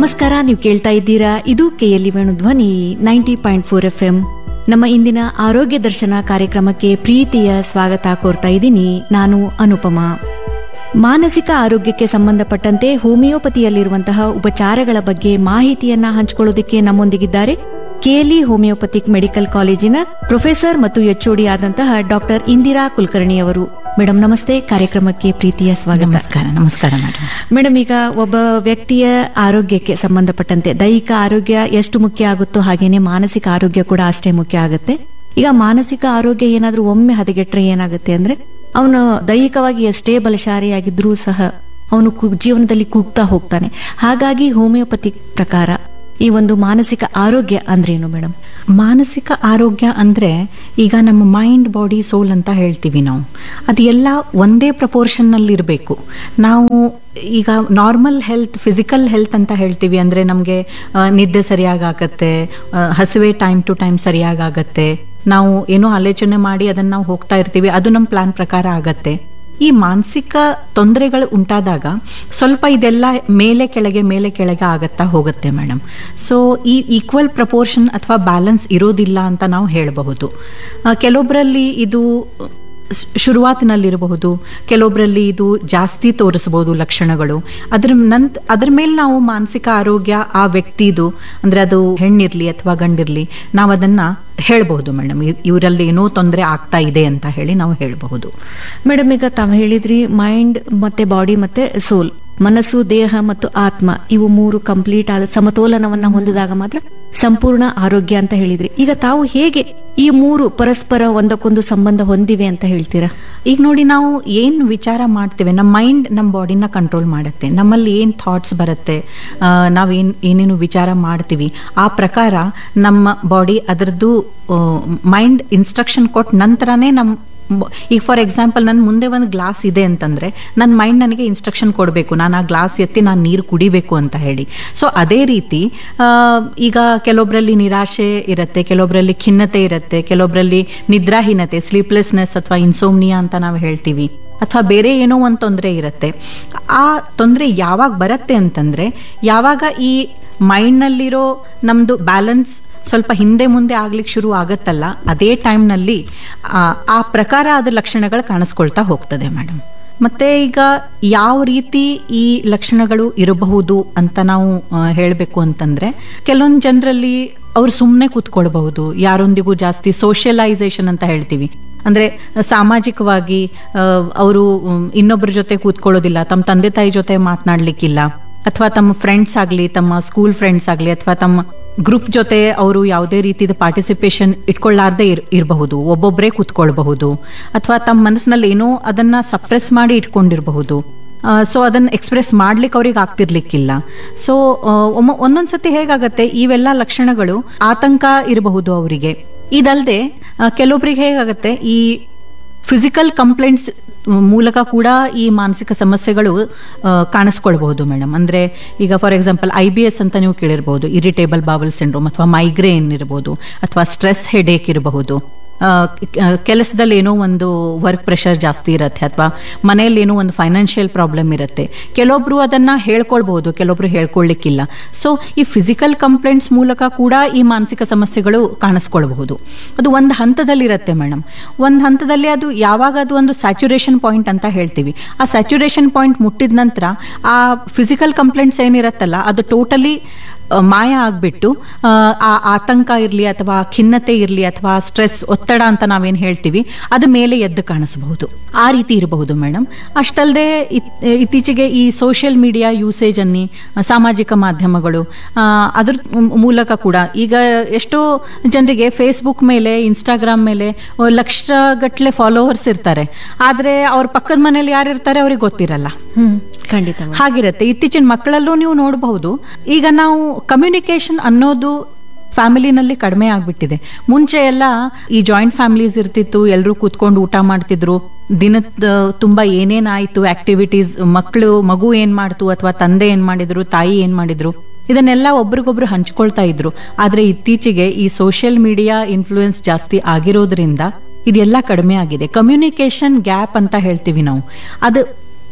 ನಮಸ್ಕಾರ ನೀವು ಕೇಳ್ತಾ ಇದ್ದೀರಾ ಇದು KLE Venu Dhwani ninety point four F M ನಮ್ಮ ಇಂದಿನ ಆರೋಗ್ಯ ದರ್ಶನ ಕಾರ್ಯಕ್ರಮಕ್ಕೆ ಪ್ರೀತಿಯ ಸ್ವಾಗತ ಕೋರ್ತಾ ಇದ್ದೀನಿ ನಾನು ಅನುಪಮಾ ಮಾನಸಿಕ ಆರೋಗ್ಯಕ್ಕೆ ಸಂಬಂಧಪಟ್ಟಂತೆ ಹೋಮಿಯೋಪತಿಯಲ್ಲಿರುವಂತಹ ಉಪಚಾರಗಳ ಬಗ್ಗೆ ಮಾಹಿತಿಯನ್ನ ಹಂಚಿಕೊಳ್ಳೋದಕ್ಕೆ ನಮ್ಮೊಂದಿಗಿದ್ದಾರೆ ಕೆಎಲ್ಇ ಹೋಮಿಯೋಪತಿಕ್ ಮೆಡಿಕಲ್ ಕಾಲೇಜಿನ ಪ್ರೊಫೆಸರ್ ಮತ್ತು ಎಚ್ಒಡಿ ಆದಂತಹ ಡಾಕ್ಟರ್ ಇಂದಿರಾ ಕುಲಕರ್ಣಿ ಅವರು ಮೇಡಮ್ ನಮಸ್ತೆ ಕಾರ್ಯಕ್ರಮಕ್ಕೆ ಪ್ರೀತಿಯ ಸ್ವಾಗತ ನಮಸ್ಕಾರ ನಮಸ್ಕಾರ ಮೇಡಮ್ ಮೇಡಮ್ ಈಗ ಒಬ್ಬ ವ್ಯಕ್ತಿಯ ಆರೋಗ್ಯಕ್ಕೆ ಸಂಬಂಧಪಟ್ಟಂತೆ ದೈಹಿಕ ಆರೋಗ್ಯ ಎಷ್ಟು ಮುಖ್ಯ ಆಗುತ್ತೋ ಹಾಗೇನೆ ಮಾನಸಿಕ ಆರೋಗ್ಯ ಕೂಡ ಅಷ್ಟೇ ಮುಖ್ಯ ಆಗುತ್ತೆ ಈಗ ಮಾನಸಿಕ ಆರೋಗ್ಯ ಏನಾದ್ರೂ ಒಮ್ಮೆ ಹದಗೆಟ್ರೆ ಏನಾಗುತ್ತೆ ಅಂದ್ರೆ ಅವನು ದೈಹಿಕವಾಗಿ ಎಷ್ಟೇ ಬಲಶಾಲಿಯಾಗಿದ್ರೂ ಸಹ ಅವನು ಕು- ಜೀವನದಲ್ಲಿ ಕುಗ್ತಾ ಹೋಗ್ತಾನೆ ಹಾಗಾಗಿ ಹೋಮಿಯೋಪತಿ ಪ್ರಕಾರ ಈ ಒಂದು ಮಾನಸಿಕ ಆರೋಗ್ಯ ಅಂದ್ರೇನು ಮೇಡಮ್ ಮಾನಸಿಕ ಆರೋಗ್ಯ ಅಂದ್ರೆ ಈಗ ನಮ್ಮ ಮೈಂಡ್ ಬಾಡಿ ಸೋಲ್ ಅಂತ ಹೇಳ್ತೀವಿ ನಾವು ಅದು ಎಲ್ಲ ಒಂದೇ ಪ್ರಪೋರ್ಷನ್ನಲ್ಲಿ ಇರಬೇಕು ನಾವು ಈಗ ನಾರ್ಮಲ್ ಹೆಲ್ತ್ ಫಿಸಿಕಲ್ ಹೆಲ್ತ್ ಅಂತ ಹೇಳ್ತೀವಿ ಅಂದರೆ ನಮಗೆ ನಿದ್ದೆ ಸರಿಯಾಗತ್ತೆ ಹಸುವೆ ಟೈಮ್ ಟು ಟೈಮ್ ಸರಿಯಾಗತ್ತೆ ನಾವು ಏನೋ ಆಲೋಚನೆ ಮಾಡಿ ಅದನ್ನು ನಾವು ಹೋಗ್ತಾ ಇರ್ತೀವಿ ಅದು ನಮ್ಮ ಪ್ಲಾನ್ ಪ್ರಕಾರ ಆಗತ್ತೆ ಈ ಮಾನಸಿಕ ತೊಂದರೆಗಳು ಉಂಟಾದಾಗ ಸ್ವಲ್ಪ ಇದೆಲ್ಲ ಮೇಲೆ ಕೆಳಗೆ ಮೇಲೆ ಕೆಳಗೆ ಆಗತ್ತಾ ಹೋಗುತ್ತೆ ಮೇಡಮ್ ಸೊ ಈ ಈಕ್ವಲ್ ಪ್ರಪೋರ್ಷನ್ ಅಥವಾ ಬ್ಯಾಲೆನ್ಸ್ ಇರೋದಿಲ್ಲ ಅಂತ ನಾವು ಹೇಳಬಹುದು ಆ, ಕೆಲವೊಬ್ಬರಲ್ಲಿ ಇದು ಸ್- ಶುರುವಾತಿನಲ್ಲಿರಬಹುದು ಕೆಲವೊಬ್ಬರಲ್ಲಿ ಇದು ಜಾಸ್ತಿ ತೋರಿಸಬಹುದು ಲಕ್ಷಣಗಳು ಅದ್ರ ನಂತ ಅದ್ರ ಮೇಲೆ ನಾವು ಮಾನಸಿಕ ಆರೋಗ್ಯ ಆ ವ್ಯಕ್ತಿದು ಅಂದ್ರೆ ಅದು ಹೆಣ್ಣಿರ್ಲಿ ಅಥವಾ ಗಂಡಿರ್ಲಿ ನಾವು ಅದನ್ನ ಹೇಳ್ಬಹುದು ಮೇಡಮ್ ಇವರಲ್ಲಿ ಏನೋ ತೊಂದರೆ ಆಗ್ತಾ ಇದೆ ಅಂತ ಹೇಳಿ ನಾವು ಹೇಳಬಹುದು ಮೇಡಮ್ ಈಗ ತಾವು ಹೇಳಿದ್ರಿ ಮೈಂಡ್ ಮತ್ತೆ ಬಾಡಿ ಮತ್ತೆ ಸೋಲ್ ಮನಸ್ಸು ದೇಹ ಮತ್ತು ಆತ್ಮ ಇವು ಮೂರು ಕಂಪ್ಲೀಟ್ ಆದ ಸಮತೋಲನವನ್ನ ಹೊಂದಿದಾಗ ಮಾತ್ರ ಸಂಪೂರ್ಣ ಆರೋಗ್ಯ ಅಂತ ಹೇಳಿದ್ರಿ ಈಗ ತಾವು ಹೇಗೆ ಈ ಮೂರು ಪರಸ್ಪರ ಒಂದಕ್ಕೊಂದು ಸಂಬಂಧ ಹೊಂದಿವೆ ಅಂತ ಹೇಳ್ತೀರಾ ಈಗ ನೋಡಿ ನಾವು ಏನ್ ವಿಚಾರ ಮಾಡ್ತೇವೆ ನಮ್ಮ ಮೈಂಡ್ ನಮ್ಮ ಬಾಡಿನ ಕಂಟ್ರೋಲ್ ಮಾಡುತ್ತೆ ನಮ್ಮಲ್ಲಿ ಏನ್ ಥಾಟ್ಸ್ ಬರುತ್ತೆ ಆ, ನಾವೇನ್ ಏನೇನು ವಿಚಾರ ಮಾಡ್ತೀವಿ ಆ ಪ್ರಕಾರ ನಮ್ಮ ಬಾಡಿ ಅದರದ್ದು ಮೈಂಡ್ ಇನ್ಸ್ಟ್ರಕ್ಷನ್ ಕೊಟ್ಟ ನಂತರನೇ ನಮ್ಮ ಬ- ಈಗ ಫಾರ್ ಎಕ್ಸಾಂಪಲ್ ನನ್ನ ಮುಂದೆ ಒಂದು ಗ್ಲಾಸ್ ಇದೆ ಅಂತಂದ್ರೆ ನನ್ನ ಮೈಂಡ್ ನನಗೆ ಇನ್ಸ್ಟ್ರಕ್ಷನ್ ಕೊಡಬೇಕು ನಾನು ಆ ಗ್ಲಾಸ್ ಎತ್ತಿ ನಾನು ನೀರು ಕುಡಿಬೇಕು ಅಂತ ಹೇಳಿ ಸೊ ಅದೇ ರೀತಿ ಆ, ಈಗ ಕೆಲವೊಬ್ಬರಲ್ಲಿ ನಿರಾಶೆ ಇರುತ್ತೆ ಕೆಲವೊಬ್ಬರಲ್ಲಿ ಖಿನ್ನತೆ ಇರುತ್ತೆ ಕೆಲವೊಬ್ಬರಲ್ಲಿ ನಿದ್ರಾಹೀನತೆ ಸ್ಲೀಪ್ಲೆಸ್ನೆಸ್ ಅಥವಾ ಇನ್ಸೋಮ್ನಿಯಾ ಅಂತ ನಾವು ಹೇಳ್ತೀವಿ ಅಥವಾ ಬೇರೆ ಏನೋ ಒಂದು ತೊಂದರೆ ಇರುತ್ತೆ ಆ ತೊಂದರೆ ಯಾವಾಗ ಬರುತ್ತೆ ಅಂತಂದ್ರೆ ಯಾವಾಗ ಈ ಮೈಂಡ್ನಲ್ಲಿರೋ ನಮ್ಮದು ಬ್ಯಾಲೆನ್ಸ್ ಸ್ವಲ್ಪ ಹಿಂದೆ ಮುಂದೆ ಆಗ್ಲಿಕ್ಕೆ ಶುರು ಆಗತ್ತಲ್ಲ ಅದೇ ಟೈಮ್ನಲ್ಲಿ ಆ ಪ್ರಕಾರ ಅದ್ರ ಲಕ್ಷಣಗಳು ಕಾಣಿಸ್ಕೊಳ್ತಾ ಹೋಗ್ತದೆ ಮೇಡಮ್ ಮತ್ತೆ ಈಗ ಯಾವ ರೀತಿ ಈ ಲಕ್ಷಣಗಳು ಇರಬಹುದು ಅಂತ ನಾವು ಹೇಳಬೇಕು ಅಂತಂದ್ರೆ ಕೆಲವೊಂದು ಜನರಲ್ಲಿ ಅವ್ರು ಸುಮ್ಮನೆ ಕೂತ್ಕೊಳ್ಬಹುದು ಯಾರೊಂದಿಗೂ ಜಾಸ್ತಿ ಸೋಷಿಯಲೈಸೇಷನ್ ಅಂತ ಹೇಳ್ತೀವಿ ಅಂದ್ರೆ ಸಾಮಾಜಿಕವಾಗಿ ಅವರು ಇನ್ನೊಬ್ಬರ ಜೊತೆ ಕೂತ್ಕೊಳ್ಳೋದಿಲ್ಲ ತಮ್ಮ ತಂದೆ ತಾಯಿ ಜೊತೆ ಮಾತನಾಡ್ಲಿಕ್ಕಿಲ್ಲ ಅಥವಾ ತಮ್ಮ ಫ್ರೆಂಡ್ಸ್ ಆಗಲಿ ತಮ್ಮ ಸ್ಕೂಲ್ ಫ್ರೆಂಡ್ಸ್ ಆಗಲಿ ಅಥವಾ ತಮ್ಮ ಗ್ರೂಪ್ ಜೊತೆ ಅವರು ಯಾವುದೇ ರೀತಿಯ ಪಾರ್ಟಿಸಿಪೇಷನ್ ಇಟ್ಕೊಳ್ಳಾರ್ದೇ ಇರ್ ಇರಬಹುದು ಒಬ್ಬೊಬ್ಬರೇ ಕೂತ್ಕೊಳ್ಬಹುದು ಅಥವಾ ತಮ್ಮ ಮನಸ್ಸಿನಲ್ಲಿ ಏನೋ ಅದನ್ನ ಸಪ್ರೆಸ್ ಮಾಡಿ ಇಟ್ಕೊಂಡಿರಬಹುದು ಸೊ ಅದನ್ನ ಎಕ್ಸ್ಪ್ರೆಸ್ ಮಾಡ್ಲಿಕ್ಕೆ ಅವ್ರಿಗೆ ಆಗ್ತಿರ್ಲಿಕ್ಕಿಲ್ಲ ಸೊ ಒಂದೊಂದ್ಸತಿ ಹೇಗಾಗತ್ತೆ ಇವೆಲ್ಲ ಲಕ್ಷಣಗಳು ಆತಂಕ ಇರಬಹುದು ಅವರಿಗೆ ಇದಲ್ಲದೆ ಕೆಲವೊಬ್ರಿಗೆ ಹೇಗಾಗತ್ತೆ ಈ ಫಿಸಿಕಲ್ ಕಂಪ್ಲೇಂಟ್ಸ್ ಮೂಲಕ ಕೂಡ ಈ ಮಾನಸಿಕ ಸಮಸ್ಯೆಗಳು ಆ, ಕಾಣಿಸ್ಕೊಳ್ಬಹುದು ಮೇಡಮ್ ಅಂದ್ರೆ ಈಗ for example I B S ಅಂತ ನೀವು ಕೇಳಿರ್ಬೋದು ಇರಿಟೇಬಲ್ ಬಾವಲ್ ಸಿಂಡ್ರೋಮ್ ಅಥವಾ ಮೈಗ್ರೇನ್ ಇರಬಹುದು ಅಥವಾ ಸ್ಟ್ರೆಸ್ ಹೆಡೇಕ್ ಇರಬಹುದು ಆ, ಕ- ಕೆಲಸದಲ್ಲಿ ಏನೋ ಒಂದು ವರ್ಕ್ ಪ್ರೆಷರ್ ಜಾಸ್ತಿ ಇರುತ್ತೆ ಅಥವಾ ಮನೆಯಲ್ಲಿ ಏನೋ ಒಂದು ಫೈನಾನ್ಷಿಯಲ್ ಪ್ರಾಬ್ಲಮ್ ಇರುತ್ತೆ ಕೆಲವೊಬ್ರು ಅದನ್ನ ಹೇಳ್ಕೊಳ್ಬಹುದು ಕೆಲವೊಬ್ರು ಹೇಳ್ಕೊಳ್ಳಿಕ್ಕಿಲ್ಲ ಸೊ ಈ ಫಿಸಿಕಲ್ ಕಂಪ್ಲೇಂಟ್ಸ್ ಮೂಲಕ ಕೂಡ ಈ ಮಾನಸಿಕ ಸಮಸ್ಯೆಗಳು ಕಾಣಿಸ್ಕೊಳ್ಬಹುದು ಅದು ಒಂದು ಹಂತದಲ್ಲಿ ಇರುತ್ತೆ ಮೇಡಮ್ ಒಂದು ಹಂತದಲ್ಲಿ ಅದು ಯಾವಾಗ ಅದು ಒಂದು ಸ್ಯಾಚುರೇಷನ್ ಪಾಯಿಂಟ್ ಅಂತ ಹೇಳ್ತೀವಿ ಆ ಸ್ಯಾಚುರೇಷನ್ ಪಾಯಿಂಟ್ ಮುಟ್ಟಿದ ನಂತರ ಆ ಫಿಸಿಕಲ್ ಕಂಪ್ಲೇಂಟ್ಸ್ ಏನಿರತ್ತಲ್ಲ ಅದು ಟೋಟಲಿ ಮಾಯ ಆಗ್ಬಿಟ್ಟು ಆ, ಆ ಆತಂಕ ಇರಲಿ ಅಥವಾ ಖಿನ್ನತೆ ಇರಲಿ ಅಥವಾ ಸ್ಟ್ರೆಸ್ ಒತ್ತಡ ಅಂತ ನಾವೇನು ಹೇಳ್ತೀವಿ ಅದು ಮೇಲೆ ಎದ್ದು ಕಾಣಿಸಬಹುದು ಆ ರೀತಿ ಇರಬಹುದು ಮೇಡಮ್ ಅಷ್ಟಲ್ಲದೆ ಇತ್ತೀಚೆಗೆ ಈ ಸೋಷಿಯಲ್ ಮೀಡಿಯಾ ಯೂಸೇಜ್ ಅನ್ನಿ ಸಾಮಾಜಿಕ ಮಾಧ್ಯಮಗಳು ಆ, ಅದ್ರ ಮೂಲಕ ಕೂಡ ಈಗ ಎಷ್ಟೋ ಜನರಿಗೆ ಫೇಸ್ಬುಕ್ ಮೇಲೆ ಇನ್ಸ್ಟಾಗ್ರಾಮ್ ಮೇಲೆ ಲಕ್ಷಗಟ್ಟಲೆ ಫಾಲೋವರ್ಸ್ ಇರ್ತಾರೆ ಆದರೆ ಅವ್ರ ಪಕ್ಕದ ಮನೇಲಿ ಯಾರು ಇರ್ತಾರೆ ಅವ್ರಿಗೆ ಗೊತ್ತಿರಲ್ಲ ಹ್ಮ್ ಖಂಡಿತ madam. ಹಾಗಿರುತ್ತೆ ಇತ್ತೀಚಿನ ಮಕ್ಕಳಲ್ಲೂ ನೀವು ನೋಡಬಹುದು ಈಗ ನಾವು ಕಮ್ಯುನಿಕೇಶನ್ ಅನ್ನೋದು ಫ್ಯಾಮಿಲಿನಲ್ಲಿ ಕಡಿಮೆ ಆಗ್ಬಿಟ್ಟಿದೆ ಮುಂಚೆ ಎಲ್ಲ ಈ ಜಾಯಿಂಟ್ ಫ್ಯಾಮಿಲೀಸ್ ಇರ್ತಿತ್ತು ಎಲ್ಲರೂ ಕೂತ್ಕೊಂಡು ಊಟ ಮಾಡ್ತಿದ್ರು ದಿನದ ತುಂಬಾ ಏನೇನಾಯ್ತು ಆಕ್ಟಿವಿಟೀಸ್ ಮಕ್ಕಳು ಮಗು ಏನ್ ಮಾಡ್ತು ಅಥವಾ ತಂದೆ ಏನ್ ಮಾಡಿದ್ರು ತಾಯಿ ಏನ್ ಮಾಡಿದ್ರು ಇದನ್ನೆಲ್ಲ ಒಬ್ರಿಗೊಬ್ರು ಹಂಚ್ಕೊಳ್ತಾ ಇದ್ರು ಆದ್ರೆ ಇತ್ತೀಚೆಗೆ ಈ ಸೋಷಿಯಲ್ ಮೀಡಿಯಾ ಇನ್ಫ್ಲೂಯೆನ್ಸ್ ಜಾಸ್ತಿ ಆಗಿರೋದ್ರಿಂದ ಇದೆಲ್ಲ ಕಡಿಮೆ ಆಗಿದೆ ಕಮ್ಯುನಿಕೇಶನ್ ಗ್ಯಾಪ್ ಅಂತ ಹೇಳ್ತೀವಿ ನಾವು ಅದು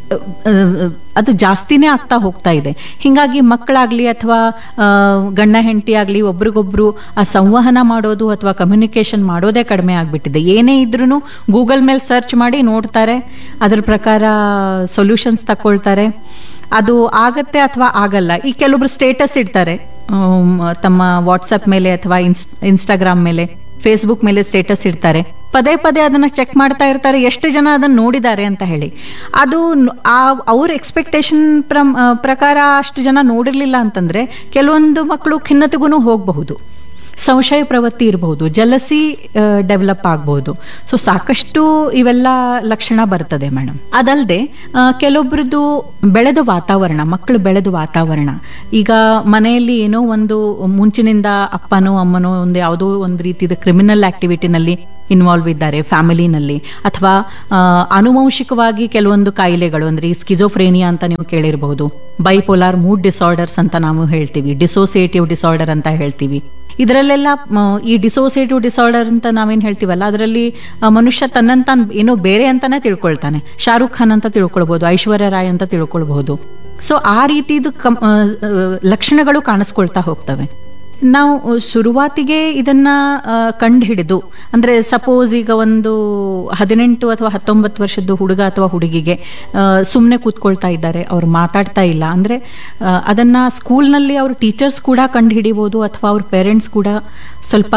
ಅದು ಜಾಸ್ತಿನೇ ಆಗ್ತಾ ಹೋಗ್ತಾ ಇದೆ ಹಿಂಗಾಗಿ ಮಕ್ಕಳಾಗ್ಲಿ ಅಥವಾ ಆ, ಗಂಡ ಹೆಂಡತಿ ಆಗಲಿ ಒಬ್ರಿಗೊಬ್ರು ಆ ಸಂವಹನ ಮಾಡೋದು ಅಥವಾ ಕಮ್ಯುನಿಕೇಶನ್ ಮಾಡೋದೇ ಕಡಿಮೆ ಆಗಿಬಿಟ್ಟಿದೆ ಏನೇ ಇದ್ರೂ ಗೂಗಲ್ ಮೇಲೆ ಸರ್ಚ್ ಮಾಡಿ ನೋಡ್ತಾರೆ ಅದ್ರ ಪ್ರಕಾರ ಸೊಲ್ಯೂಷನ್ಸ್ ತಗೊಳ್ತಾರೆ ಅದು ಆಗತ್ತೆ ಅಥವಾ ಆಗಲ್ಲ ಈ ಕೆಲವೊಬ್ರು ಸ್ಟೇಟಸ್ ಇಡ್ತಾರೆ ಆಮ್, ತಮ್ಮ ವಾಟ್ಸಪ್ ಮೇಲೆ ಅಥವಾ ಇನ್ಸ್ ಇನ್ಸ್ಟಾಗ್ರಾಮ್ ಮೇಲೆ ಫೇಸ್ಬುಕ್ ಮೇಲೆ ಸ್ಟೇಟಸ್ ಇಡ್ತಾರೆ ಪದೇ ಪದೇ ಅದನ್ನ ಚೆಕ್ ಮಾಡ್ತಾ ಇರ್ತಾರೆ ಎಷ್ಟು ಜನ ಅದನ್ನ ನೋಡಿದ್ದಾರೆ ಅಂತ ಹೇಳಿ ಅದು ನ್- ಆ ಅವ್ರ ಎಕ್ಸ್ಪೆಕ್ಟೇಷನ್ ಪ್ರಕಾರ ಅಷ್ಟು ಜನ ನೋಡಿರ್ಲಿಲ್ಲ ಅಂತಂದ್ರೆ ಕೆಲವೊಂದು ಮಕ್ಕಳು ಖಿನ್ನತೆಗೂ ಹೋಗಬಹುದು ಸಂಶಯ ಪ್ರವೃತ್ತಿ ಇರಬಹುದು ಜಲಸಿ ಡೆವಲಪ್ ಆಗಬಹುದು ಸೊ ಸಾಕಷ್ಟು ಇವೆಲ್ಲ ಲಕ್ಷಣ ಬರ್ತದೆ ಮೇಡಮ್ ಅದಲ್ಲದೆ ಕೆಲವೊಬ್ರದ್ದು ಬೆಳೆದ ವಾತಾವರಣ ಮಕ್ಕಳು ಬೆಳೆದ ವಾತಾವರಣ ಈಗ ಮನೆಯಲ್ಲಿ ಏನೋ ಒಂದು ಮುಂಚಿನಿಂದ ಅಪ್ಪನೋ ಅಮ್ಮನೋ ಒಂದು ಯಾವುದೋ ಒಂದು ರೀತಿಯ ಕ್ರಿಮಿನಲ್ ಆಕ್ಟಿವಿಟಿನಲ್ಲಿ ಇನ್ವಾಲ್ವ್ ಇದ್ದಾರೆ ಫ್ಯಾಮಿಲಿನಲ್ಲಿ ಅಥವಾ ಆ, ಆನುವಂಶಿಕವಾಗಿ ಕೆಲವೊಂದು ಕಾಯಿಲೆಗಳು ಅಂದ್ರೆ ಈ ಸ್ಕಿಜೋಫ್ರೇನಿಯಾ ಅಂತ ನೀವು ಕೇಳಿರಬಹುದು ಬೈಪೋಲಾರ್ ಮೂಡ್ ಡಿಸಾರ್ಡರ್ಸ್ ಅಂತ ನಾವು ಹೇಳ್ತೀವಿ ಡಿಸೋಸಿಯೇಟಿವ್ ಡಿಸಾರ್ಡರ್ ಅಂತ ಹೇಳ್ತೀವಿ ಇದರಲ್ಲೆಲ್ಲ ಮ, ಈ ಡಿಸೋಸಿಯೇಟಿವ್ ಡಿಸಾರ್ಡರ್ ಅಂತ ನಾವೇನು ಹೇಳ್ತೀವಲ್ಲ ಅದರಲ್ಲಿ ಮನುಷ್ಯ ತನ್ನಂತ ಏನೋ ಬೇರೆ ಅಂತಾನೆ ತಿಳ್ಕೊಳ್ತಾನೆ ಶಾರುಖ್ ಖಾನ್ ಅಂತ ತಿಳ್ಕೊಳ್ಬಹುದು ಐಶ್ವರ್ಯ ರಾಯ್ ಅಂತ ತಿಳ್ಕೊಳ್ಬಹುದು ಸೊ ಆ ರೀತಿದು ಕಂ ಆ, ಆ, ಲಕ್ಷಣಗಳು ಕಾಣಿಸ್ಕೊಳ್ತಾ ಹೋಗ್ತವೆ ನಾವು ಶುರುವಾತಿಗೆ ಇದನ್ನ ಕಂಡು ಹಿಡಿದು ಅಂದ್ರೆ ಸಪೋಸ್ ಈಗ ಒಂದು ಹದಿನೆಂಟು ಅಥವಾ ಹತ್ತೊಂಬತ್ತು ವರ್ಷದ ಹುಡುಗ ಅಥವಾ ಹುಡುಗಿಗೆ ಸುಮ್ಮನೆ ಕೂತ್ಕೊಳ್ತಾ ಇದ್ದಾರೆ ಅವ್ರು ಮಾತಾಡ್ತಾ ಇಲ್ಲ ಅಂದ್ರೆ ಆ, ಅದನ್ನ ಸ್ಕೂಲ್ನಲ್ಲಿ ಅವ್ರ ಟೀಚರ್ಸ್ ಕೂಡ ಕಂಡು ಹಿಡಿಬೋದು ಅಥವಾ ಅವ್ರ ಪೇರೆಂಟ್ಸ್ ಕೂಡ ಸ್ವಲ್ಪ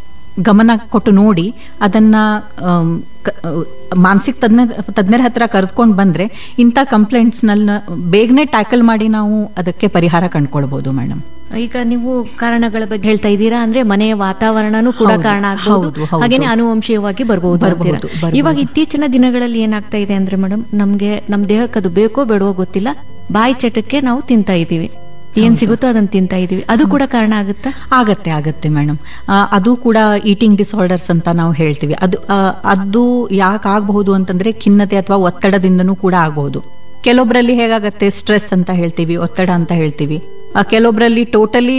ಗಮನ ಕೊಟ್ಟು ನೋಡಿ ಅದನ್ನ ಆಮ್, ಕ- ಆ, ಮಾನಸಿಕ ತಜ್ಞ ತಜ್ಞರ ಹತ್ರ ಕರೆದುಕೊಂಡು ಬಂದ್ರೆ ಇಂಥ ಕಂಪ್ಲೇಂಟ್ಸ್ನಲ್ಲ ಬೇಗನೆ ಟ್ಯಾಕಲ್ ಮಾಡಿ ನಾವು ಅದಕ್ಕೆ ಪರಿಹಾರ ಕಂಡ್ಕೊಳ್ಬೋದು ಮೇಡಮ್ ಈಗ ನೀವು ಕಾರಣಗಳ ಬಗ್ಗೆ ಹೇಳ್ತಾ ಇದ್ದೀರಾ ಅಂದ್ರೆ ಮನೆಯ ವಾತಾವರಣನೂ ಕೂಡ ಹೌದು, ಕಾರಣ ಆಗಬಹುದು ಹೌದು, ಹೌದು. ಹಾಗೇನೆ ಅನುವಂಶೀಯವಾಗಿ ಬರಬಹುದು ಬರ್ಬೋದು, ಅಂತೀರಾ ಬರ್ಬೋದು. ಇವಾಗ ಇತ್ತೀಚಿನ ದಿನಗಳಲ್ಲಿ ಏನಾಗ್ತಾ ಇದೆ ಅಂದ್ರೆ ಮೇಡಮ್ ನಮ್ಗೆ ನಮ್ ದೇಹಕ್ಕೆ ಅದು ಬೇಕೋ ಬೇಡವೋ ಗೊತ್ತಿಲ್ಲ ಬಾಯಿ ಚಟಕ್ಕೆ ನಾವು ತಿಂತಾ ಇದೀವಿ ಏನ್ ಸಿಗುತ್ತೋ ಅದನ್ನ ತಿಂತಾ ಇದೀವಿ ಅದು ಕೂಡ ಕಾರಣ ಆಗುತ್ತಾ ಆಗತ್ತೆ ಆಗತ್ತೆ ಮೇಡಮ್ ಅದು ಕೂಡ ಈಟಿಂಗ್ ಡಿಸಾರ್ಡರ್ಸ್ ಅಂತ ನಾವು ಹೇಳ್ತೀವಿ ಅದು ಆ, ಅದು ಯಾಕೆ ಆಗಬಹುದು ಅಂತಂದ್ರೆ ಖಿನ್ನತೆ ಅಥವಾ ಒತ್ತಡದಿಂದನೂ ಕೂಡ ಆಗಬಹುದು ಕೆಲವೊಬ್ಬರಲ್ಲಿ ಹೇಗಾಗತ್ತೆ ಸ್ಟ್ರೆಸ್ ಅಂತ ಹೇಳ್ತೀವಿ ಒತ್ತಡ ಅಂತ ಹೇಳ್ತೀವಿ ಆ, ಕೆಲವೊಬ್ಬರಲ್ಲಿ ಟೋಟಲಿ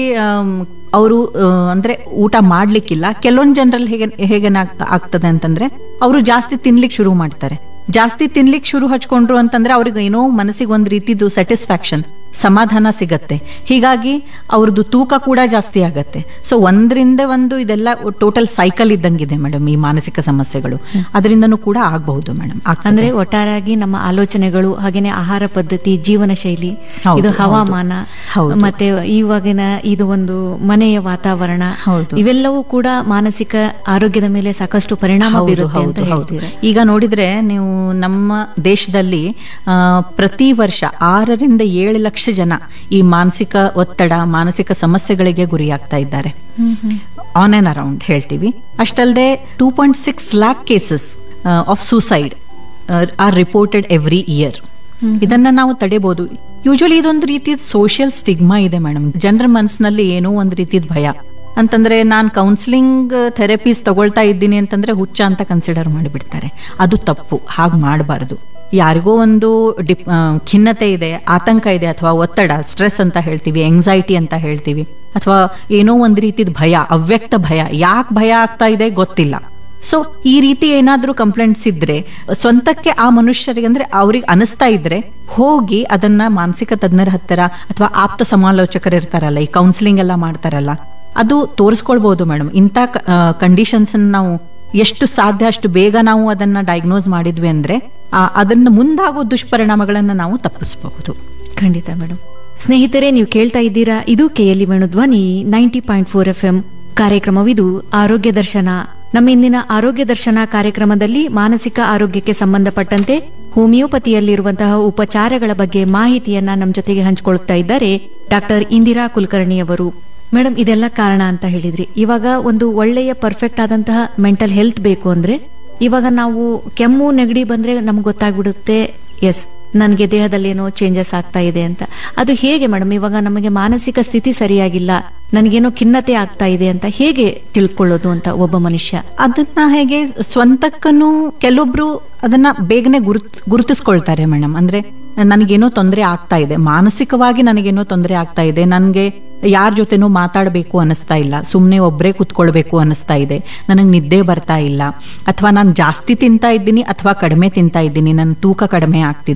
ಅವರು ಅಂದ್ರೆ ಊಟ ಮಾಡ್ಲಿಕ್ಕಿಲ್ಲ ಕೆಲವೊಂದು ಜನರಲ್ಲಿ ಹೇಗೆ ಹೇಗೆ ಆಗ್ತದೆ ಅಂತಂದ್ರೆ ಅವರು ಜಾಸ್ತಿ ತಿನ್ಲಿಕ್ಕೆ ಶುರು ಮಾಡ್ತಾರೆ ಜಾಸ್ತಿ ತಿನ್ಲಿಕ್ಕೆ ಶುರು ಹಚ್ಕೊಂಡ್ರು ಅಂತಂದ್ರೆ ಅವ್ರಿಗೆ ಏನೋ ಮನಸ್ಸಿಗೆ ಒಂದು ರೀತಿದು ಸ್ಯಾಟಿಸ್ಫ್ಯಾಕ್ಷನ್ ಸಮಾಧಾನ ಸಿಗತ್ತೆ ಹೀಗಾಗಿ ಅವ್ರದ್ದು ತೂಕ ಕೂಡ ಜಾಸ್ತಿ ಆಗತ್ತೆ ಸೊ ಒಂದರಿಂದ ಒಂದು ಇದೆಲ್ಲ ಟೋಟಲ್ ಸೈಕಲ್ ಇದ್ದಂಗಿದೆ ಮೇಡಮ್ ಈ ಮಾನಸಿಕ ಸಮಸ್ಯೆಗಳು ಅದರಿಂದನೂ ಕೂಡ ಆಗಬಹುದು ಮೇಡಮ್ ಅಂದ್ರೆ ಒಟ್ಟಾರೆಯಾಗಿ ನಮ್ಮ ಆಲೋಚನೆಗಳು ಹಾಗೇನೆ ಆಹಾರ ಪದ್ಧತಿ ಜೀವನ ಶೈಲಿ ಹೌದು, ಇದು ಹೌದು. ಹವಾಮಾನ ಹೌದು. ಮತ್ತೆ ಇವಾಗಿನ ಇದು ಒಂದು ಮನೆಯ ವಾತಾವರಣ ಹೌದು. ಇವೆಲ್ಲವೂ ಕೂಡ ಮಾನಸಿಕ ಆರೋಗ್ಯದ ಮೇಲೆ ಸಾಕಷ್ಟು ಪರಿಣಾಮ ಹೌದು, ಬೀರುತ್ತೆ ಅಂತ ಹೌದು, ಹೌದು. ಹೇಳ್ತೀರಾ ಈಗ ನೋಡಿದ್ರೆ ನೀವು ನಮ್ಮ ದೇಶದಲ್ಲಿ ಆ, ಪ್ರತಿ ವರ್ಷ ಆರರಿಂದ ಏಳು ಲಕ್ಷ ಜನ ಈ ಮಾನಸಿಕ ಒತ್ತಡ ಮಾನಸಿಕ ಸಮಸ್ಯೆಗಳಿಗೆ ಗುರಿಯಾಗ್ತಾ ಇದ್ದಾರೆ ಆನ್ ಅಂಡ್ ಅರೌಂಡ್ ಹೇಳ್ತೀವಿ ಅಷ್ಟಲ್ಲದೆ two point six lakh cases of suicide are reported every year ಇದನ್ನ ನಾವು ತಡೆಬಹುದು ಯೂಶಲಿ ಇದೊಂದು ರೀತಿಯ ಸೋಷಿಯಲ್ ಸ್ಟಿಗ್ಮಾ ಇದೆ ಮೇಡಮ್ ಜನರ ಮನಸ್ಸಿನಲ್ಲಿ ಏನೋ ಒಂದು ರೀತಿಯ ಭಯ ಅಂತಂದ್ರೆ ನಾನು ಕೌನ್ಸಿಲಿಂಗ್ ಥೆರಪೀಸ್ ತಗೊಳ್ತಾ ಇದ್ದೀನಿ ಅಂತಂದ್ರೆ ಹುಚ್ಚ ಅಂತ ಕನ್ಸಿಡರ್ ಮಾಡಿಬಿಡ್ತಾರೆ ಅದು ತಪ್ಪು ಹಾಗೆ ಮಾಡಬಾರ್ದು ಯಾರಿಗೋ ಒಂದು ಡಿಪ್ ಆ, ಖಿನ್ನತೆ ಇದೆ ಆತಂಕ ಇದೆ ಅಥವಾ ಒತ್ತಡ ಸ್ಟ್ರೆಸ್ ಅಂತ ಹೇಳ್ತೀವಿ ಎಂಗ್ಸೈಟಿ ಅಂತ ಹೇಳ್ತೀವಿ ಅಥವಾ ಏನೋ ಒಂದು ರೀತಿದ ಭಯ ಅವ್ಯಕ್ತ ಭಯ ಯಾಕೆ ಭಯ ಆಗ್ತಾ ಇದೆ ಗೊತ್ತಿಲ್ಲ ಸೊ ಈ ರೀತಿ ಏನಾದ್ರೂ ಕಂಪ್ಲೇಂಟ್ಸ್ ಇದ್ರೆ ಸ್ವಂತಕ್ಕೆ ಆ ಮನುಷ್ಯರಿಗೆ ಅಂದ್ರೆ ಅವ್ರಿಗೆ ಅನಿಸ್ತಾ ಇದ್ರೆ ಹೋಗಿ ಅದನ್ನ ಮಾನಸಿಕ ತಜ್ಞರ ಹತ್ತಿರ ಅಥವಾ ಆಪ್ತ ಸಮಾಲೋಚಕರು ಇರ್ತಾರಲ್ಲ ಈ ಕೌನ್ಸಿಲಿಂಗ್ ಎಲ್ಲ ಮಾಡ್ತಾರಲ್ಲ ಅದು ತೋರಿಸ್ಕೊಳ್ಬಹುದು ಮೇಡಮ್ ಇಂಥ ಕಂಡೀಷನ್ಸ್ ನಾವು ಎಷ್ಟು ಸಾಧ್ಯ ಅಷ್ಟು ಬೇಗ ನಾವು ಅದನ್ನ ಡಯಾಗ್ನೋಸ್ ಮಾಡಿದ್ವಿ ಅಂದ್ರೆ ಆ, ಅದರಿಂದ ಮುಂದಾಗೋ ದುಷ್ಪರಿಣಾಮಗಳನ್ನ ನಾವು ತಪ್ಪಿಸಬಹುದು ಖಂಡಿತ ಮೇಡಮ್ ಸ್ನೇಹಿತರೆ ನೀವು ಕೇಳ್ತಾ ಇದ್ದೀರಾ ಇದು KLE Venu Dhwani ninety point four F M ಕಾರ್ಯಕ್ರಮವಿದು ಆರೋಗ್ಯ ದರ್ಶನ ನಮ್ಮ ಇಂದಿನ ಆರೋಗ್ಯ ದರ್ಶನ ಕಾರ್ಯಕ್ರಮದಲ್ಲಿ ಮಾನಸಿಕ ಆರೋಗ್ಯಕ್ಕೆ ಸಂಬಂಧಪಟ್ಟಂತೆ ಹೋಮಿಯೋಪತಿಯಲ್ಲಿರುವಂತಹ ಉಪಚಾರಗಳ ಬಗ್ಗೆ ಮಾಹಿತಿಯನ್ನ ನಮ್ಮ ಜೊತೆಗೆ ಹಂಚಿಕೊಳ್ಳುತ್ತಾ ಇದ್ದಾರೆ ಡಾಕ್ಟರ್ ಇಂದಿರಾ ಕುಲಕರ್ಣಿ ಅವರು ಮೇಡಮ್ ಇದೆಲ್ಲ ಕಾರಣ ಅಂತ ಹೇಳಿದ್ರಿ ಇವಾಗ ಒಂದು ಒಳ್ಳೆಯ ಪರ್ಫೆಕ್ಟ್ ಆದಂತಹ ಮೆಂಟಲ್ ಹೆಲ್ತ್ ಬೇಕು ಅಂದ್ರೆ ಇವಾಗ ನಾವು ಕೆಮ್ಮು ನೆಗಡಿ ಬಂದ್ರೆ ನಮ್ಗೆ ಗೊತ್ತಾಗ್ಬಿಡುತ್ತೆ ಎಸ್ ನನಗೆ ದೇಹದಲ್ಲಿ ಏನೋ ಚೇಂಜಸ್ ಆಗ್ತಾ ಇದೆ ಅಂತ ಅದು ಹೇಗೆ ಮೇಡಮ್ ಇವಾಗ ನಮಗೆ ಮಾನಸಿಕ ಸ್ಥಿತಿ ಸರಿಯಾಗಿಲ್ಲ ನನಗೇನೋ ಖಿನ್ನತೆ ಆಗ್ತಾ ಇದೆ ಅಂತ ಹೇಗೆ ತಿಳ್ಕೊಳ್ಳೋದು ಅಂತ ಒಬ್ಬ ಮನುಷ್ಯ ಅದನ್ನ ಹೇಗೆ ಸ್ವಂತಕ್ಕನು ಕೆಲವೊಬ್ರು ಅದನ್ನ ಬೇಗನೆ ಗುರುತ್ ಗುರುತಿಸ್ಕೊಳ್ತಾರೆ ಮೇಡಮ್ ಅಂದ್ರೆ ನನಗೇನೋ ತೊಂದರೆ ಆಗ್ತಾ ಇದೆ ಮಾನಸಿಕವಾಗಿ ನನಗೇನೋ ತೊಂದರೆ ಆಗ್ತಾ ಇದೆ ನನಗೆ ಯಾರ ಜೊತೆನೂ ಮಾತಾಡಬೇಕು ಅನಿಸ್ತಾ ಇಲ್ಲ ಸುಮ್ಮನೆ ಒಬ್ಬರೇ ಕುತ್ಕೊಳ್ಬೇಕು ಅನಿಸ್ತಾ ಇದೆ ನನಗೆ ನಿದ್ದೆ ಬರ್ತಾ ಇಲ್ಲ ಅಥವಾ ನಾನು ಜಾಸ್ತಿ ತಿಂತಾ ಇದ್ದೀನಿ ಅಥವಾ ಕಡಿಮೆ ತಿಂತಾ ಇದ್ದೀನಿ ನನ್ನ ತೂಕ ಕಡಿಮೆ ಆಗ್ತಿದೆ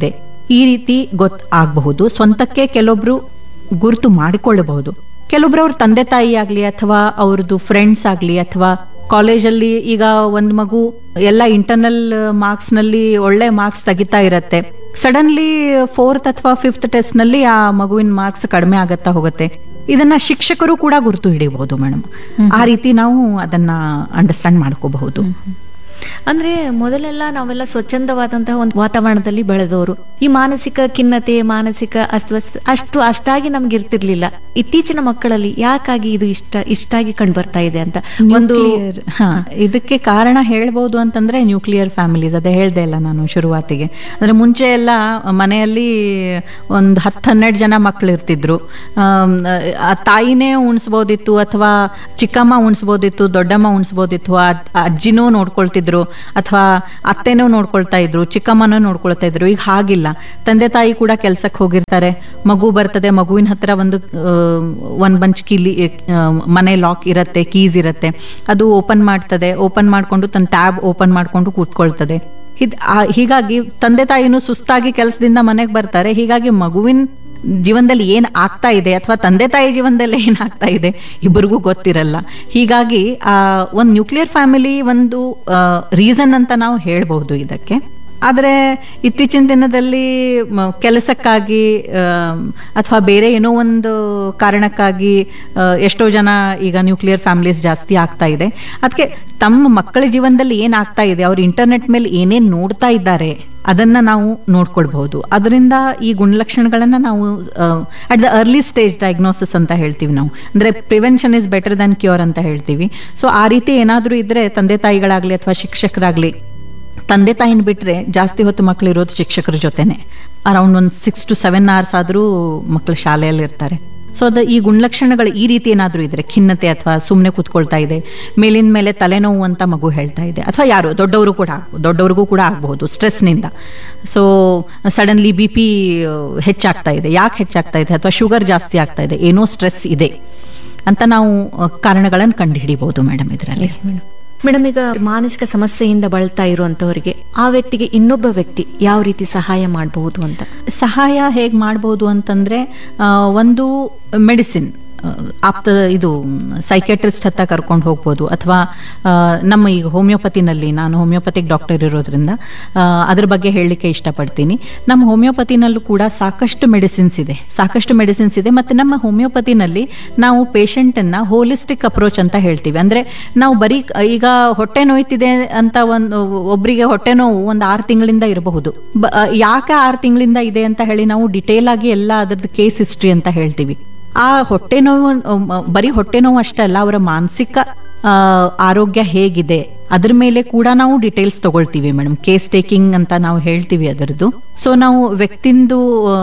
ಈ ರೀತಿ ಗೊತ್ ಆಗಬಹುದು ಸ್ವಂತಕ್ಕೆ ಕೆಲವೊಬ್ರು ಗುರುತು ಮಾಡಿಕೊಳ್ಳಬಹುದು ಕೆಲವೊಬ್ರು ಅವ್ರ ತಂದೆ ತಾಯಿ ಆಗ್ಲಿ ಅಥವಾ ಅವ್ರದ್ದು ಫ್ರೆಂಡ್ಸ್ ಆಗ್ಲಿ ಅಥವಾ ಕಾಲೇಜಲ್ಲಿ ಈಗ ಒಂದು ಮಗು ಎಲ್ಲ ಇಂಟರ್ನಲ್ ಮಾರ್ಕ್ಸ್ ನಲ್ಲಿ ಒಳ್ಳೆ ಮಾರ್ಕ್ಸ್ ತೆಗಿತಾ ಇರತ್ತೆ ಸಡನ್ಲಿ ಫೋರ್ತ್ ಅಥವಾ ಫಿಫ್ತ್ ಟೆಸ್ಟ್ ನಲ್ಲಿ ಆ ಮಗುವಿನ ಮಾರ್ಕ್ಸ್ ಕಡಿಮೆ ಆಗತ್ತಾ ಹೋಗುತ್ತೆ ಇದನ್ನ ಶಿಕ್ಷಕರು ಕೂಡ ಗುರುತು ಹಿಡಿಬಹುದು ಮೇಡಮ್ ಆ ರೀತಿ ನಾವು ಅದನ್ನ ಅಂಡರ್ಸ್ಟ್ಯಾಂಡ್ ಮಾಡ್ಕೋಬಹುದು ಅಂದ್ರೆ ಮೊದಲೆಲ್ಲ ನಾವೆಲ್ಲ ಸ್ವಚ್ಛಂದವಾದಂತಹ ಒಂದು ವಾತಾವರಣದಲ್ಲಿ ಬೆಳೆದವರು ಈ ಮಾನಸಿಕ ಖಿನ್ನತೆ ಮಾನಸಿಕ ಅಸ್ವಸ್ಥ ಅಷ್ಟು ಅಷ್ಟಾಗಿ ನಮ್ಗೆ ಇರ್ತಿರ್ಲಿಲ್ಲ ಇತ್ತೀಚಿನ ಮಕ್ಕಳಲ್ಲಿ ಯಾಕಾಗಿ ಇದು ಇಷ್ಟ ಇಷ್ಟಾಗಿ ಕಂಡು ಬರ್ತಾ ಇದೆ ಅಂತ ಒಂದು ನ್ಯೂಕ್ಲಿಯರ್ ಹಾ ಇದಕ್ಕೆ ಕಾರಣ ಹೇಳ್ಬೋದು ಅಂತಂದ್ರೆ ನ್ಯೂಕ್ಲಿಯರ್ ಫ್ಯಾಮಿಲೀಸ್ ಅದೇ ಹೇಳ್ದೆ ಇಲ್ಲ ನಾನು ಶುರುವಾತಿಗೆ ಅಂದ್ರೆ ಮುಂಚೆ ಎಲ್ಲ ಮನೆಯಲ್ಲಿ ಒಂದು ಹತ್ತು ಹನ್ನೆರಡು ಜನ ಮಕ್ಳು ಇರ್ತಿದ್ರು ಆಮ್, ಆ ತಾಯಿನೇ ಉಣಿಸ್ಬೋದಿತ್ತು ಅಥವಾ ಚಿಕ್ಕಮ್ಮ ಉಣಿಸ್ಬೋದಿತ್ತು ದೊಡ್ಡಮ್ಮ ಉಣಿಸ್ಬೋದಿತ್ತು ಆ ಆ ಅಜ್ಜಿನೂ ನೋಡ್ಕೊಳ್ತಿದ್ರು ಅಥವಾ ಅತ್ತೆನೂ ನೋಡ್ಕೊಳ್ತಾ ಇದ್ರು ಚಿಕ್ಕಮ್ಮನೂ ನೋಡ್ಕೊಳ್ತಾ ಇದ್ರು ಈಗ ಹಾಗಿಲ್ಲ ತಂದೆ ತಾಯಿ ಕೂಡ ಕೆಲ್ಸಕ್ಕೆ ಹೋಗಿರ್ತಾರೆ ಮಗು ಬರ್ತದೆ ಮಗುವಿನ ಹತ್ರ ಒಂದು ಆ, ಒಂದ್ ಬಂಚ್ ಕೀಲಿ ಆ, ಮನೆ ಲಾಕ್ ಇರತ್ತೆ ಕೀಸ್ ಇರತ್ತೆ ಅದು ಓಪನ್ ಮಾಡ್ತದೆ ಓಪನ್ ಮಾಡ್ಕೊಂಡು ತನ್ನ ಟ್ಯಾಬ್ ಓಪನ್ ಮಾಡ್ಕೊಂಡು ಕೂತ್ಕೊಳ್ತದೆ ಇದ್- ಆ- ಹೀಗಾಗಿ ತಂದೆ ತಾಯಿನೂ ಸುಸ್ತಾಗಿ ಕೆಲಸದಿಂದ ಮನೆಗೆ ಬರ್ತಾರೆ ಹೀಗಾಗಿ ಮಗುವಿನ ಜೀವನದಲ್ಲಿ ಏನ್ ಆಗ್ತಾ ಇದೆ ಅಥವಾ ತಂದೆ ತಾಯಿ ಜೀವನದಲ್ಲಿ ಏನ್ ಆಗ್ತಾ ಇದೆ ಇಬ್ಬರಿಗೂ ಗೊತ್ತಿರಲ್ಲ ಹೀಗಾಗಿ ಆ ಒಂದು ನ್ಯೂಕ್ಲಿಯರ್ ಫ್ಯಾಮಿಲಿ ಒಂದು ರೀಸನ್ ಅಂತ ನಾವು ಹೇಳ್ಬಹುದು ಇದಕ್ಕೆ ಆದರೆ ಇತ್ತೀಚಿನ ದಿನದಲ್ಲಿ ಮ- ಕೆಲಸಕ್ಕಾಗಿ ಅಥವಾ ಬೇರೆ ಏನೋ ಒಂದು ಕಾರಣಕ್ಕಾಗಿ ಆ, ಎಷ್ಟೋ ಜನ ಈಗ ನ್ಯೂಕ್ಲಿಯರ್ ಫ್ಯಾಮಿಲೀಸ್ ಜಾಸ್ತಿ ಆಗ್ತಾ ಇದೆ ಅದಕ್ಕೆ ತಮ್ಮ ಮಕ್ಕಳ ಜೀವನದಲ್ಲಿ ಏನಾಗ್ತಾ ಇದೆ ಅವ್ರು ಇಂಟರ್ನೆಟ್ ಮೇಲೆ ಏನೇನು ನೋಡ್ತಾ ಇದ್ದಾರೆ ಅದನ್ನ ನಾವು ನೋಡ್ಕೊಳ್ಬಹುದು ಅದರಿಂದ ಈ ಗುಣಲಕ್ಷಣಗಳನ್ನ ನಾವು at the early stage diagnosis ಅಂತ ಹೇಳ್ತೀವಿ ನಾವು ಅಂದ್ರೆ prevention is better than cure ಅಂತ ಹೇಳ್ತೀವಿ ಸೊ ಆ ರೀತಿ ಏನಾದರೂ ಇದ್ರೆ ತಂದೆ ತಾಯಿಗಳಾಗ್ಲಿ ಅಥವಾ ಶಿಕ್ಷಕರಾಗ್ಲಿ ತಂದೆ ತಾಯಿನ ಬಿಟ್ರೆ ಜಾಸ್ತಿ ಹೊತ್ತು ಮಕ್ಳು ಇರೋದು ಶಿಕ್ಷಕರ ಜೊತೆನೆ ಅರೌಂಡ್ ಒಂದು ಸಿಕ್ಸ್ ಟು ಸೆವೆನ್ ಅವರ್ಸ್ ಆದರೂ ಮಕ್ಕಳು ಶಾಲೆಯಲ್ಲಿ ಇರ್ತಾರೆ ಸೊ ಅದು ಈ ಗುಣಲಕ್ಷಣಗಳು ಈ ರೀತಿ ಏನಾದರೂ ಇದ್ರೆ ಖಿನ್ನತೆ ಅಥವಾ ಸುಮ್ಮನೆ ಕೂತ್ಕೊಳ್ತಾ ಇದೆ ಮೇಲಿನ ಮೇಲೆ ತಲೆನೋವು ಅಂತ ಮಗು ಹೇಳ್ತಾ ಇದೆ ಅಥವಾ ಯಾರು ದೊಡ್ಡವರು ಕೂಡ ಆಗ್ಬೋದು ದೊಡ್ಡವ್ರಿಗೂ ಕೂಡ ಆಗಬಹುದು ಸ್ಟ್ರೆಸ್ನಿಂದ ಸೊ ಸಡನ್ಲಿ ಬಿ ಪಿ ಹೆಚ್ಚಾಗ್ತಾ ಇದೆ ಯಾಕೆ ಹೆಚ್ಚಾಗ್ತಾ ಇದೆ ಅಥವಾ ಶುಗರ್ ಜಾಸ್ತಿ ಆಗ್ತಾ ಇದೆ ಏನೋ ಸ್ಟ್ರೆಸ್ ಇದೆ ಅಂತ ನಾವು ಕಾರಣಗಳನ್ನು ಕಂಡುಹಿಡಿಬಹುದು ಮೇಡಮ್ ಇದರಲ್ಲಿ ಮೇಡಮ್ ಈಗ ಮಾನಸಿಕ ಸಮಸ್ಯೆಯಿಂದ ಬಳಲ್ತಾ ಇರುವಂತವರಿಗೆ ಆ ವ್ಯಕ್ತಿಗೆ ಇನ್ನೊಬ್ಬ ವ್ಯಕ್ತಿ ಯಾವ ರೀತಿ ಸಹಾಯ ಮಾಡಬಹುದು ಅಂತ ಸಹಾಯ ಹೇಗೆ ಮಾಡ್ಬೋದು ಅಂತಂದ್ರೆ ಆ, ಒಂದು ಮೆಡಿಸಿನ್ ಆಪ್ತ ಇದು ಸೈಕೆಟ್ರಿಸ್ಟ್ ಹತ್ತ ಕರ್ಕೊಂಡು ಹೋಗ್ಬೋದು ಅಥವಾ ಆ, ನಮ್ಮ ಈಗ ಹೋಮಿಯೋಪತಿನಲ್ಲಿ ನಾನು ಹೋಮಿಯೋಪತಿಕ್ ಡಾಕ್ಟರ್ ಇರೋದ್ರಿಂದ ಆ, ಅದ್ರ ಬಗ್ಗೆ ಹೇಳಲಿಕ್ಕೆ ಇಷ್ಟಪಡ್ತೀನಿ ನಮ್ಮ ಹೋಮಿಯೋಪತಿನಲ್ಲೂ ಕೂಡ ಸಾಕಷ್ಟು ಮೆಡಿಸಿನ್ಸ್ ಇದೆ ಸಾಕಷ್ಟು ಮೆಡಿಸಿನ್ಸ್ ಇದೆ ಮತ್ತು ನಮ್ಮ ಹೋಮಿಯೋಪತಿನಲ್ಲಿ ನಾವು ಪೇಷಂಟನ್ನು ಹೋಲಿಸ್ಟಿಕ್ ಅಪ್ರೋಚ್ ಅಂತ ಹೇಳ್ತೀವಿ ಅಂದರೆ ನಾವು ಬರೀ ಕ- ಈಗ ಹೊಟ್ಟೆ ನೋಯ್ತಿದೆ ಅಂತ ಒಂದು ಒಬ್ಬರಿಗೆ ಹೊಟ್ಟೆ ನೋವು ಒಂದು ಆರು ತಿಂಗಳಿಂದ ಇರಬಹುದು ಬ- ಆ, ಯಾಕೆ ಆರು ತಿಂಗಳಿಂದ ಇದೆ ಅಂತ ಹೇಳಿ ನಾವು ಡಿಟೇಲ್ ಆಗಿ ಎಲ್ಲ ಅದ್ರದ್ದು ಕೇಸ್ ಹಿಸ್ಟ್ರಿ ಅಂತ ಹೇಳ್ತೀವಿ ಆ ಹೊಟ್ಟೆ ನೋವು ಅಮ್, ಬರೀ ಹೊಟ್ಟೆ ನೋವು ಅಷ್ಟೇ ಅಲ್ಲ ಅವರ ಮಾನಸಿಕ ಆ, ಆರೋಗ್ಯ ಹೇಗಿದೆ ಅದ್ರ ಮೇಲೆ ಕೂಡ ನಾವು ಡೀಟೇಲ್ಸ್ ತಗೊಳ್ತೀವಿ ಮೇಡಮ್ ಕೇಸ್ ಟೇಕಿಂಗ್ ಅಂತ ನಾವು ಹೇಳ್ತೀವಿ ಅದರದ್ದು ಸೊ ನಾವು ವ್ಯಕ್ತಿಂದು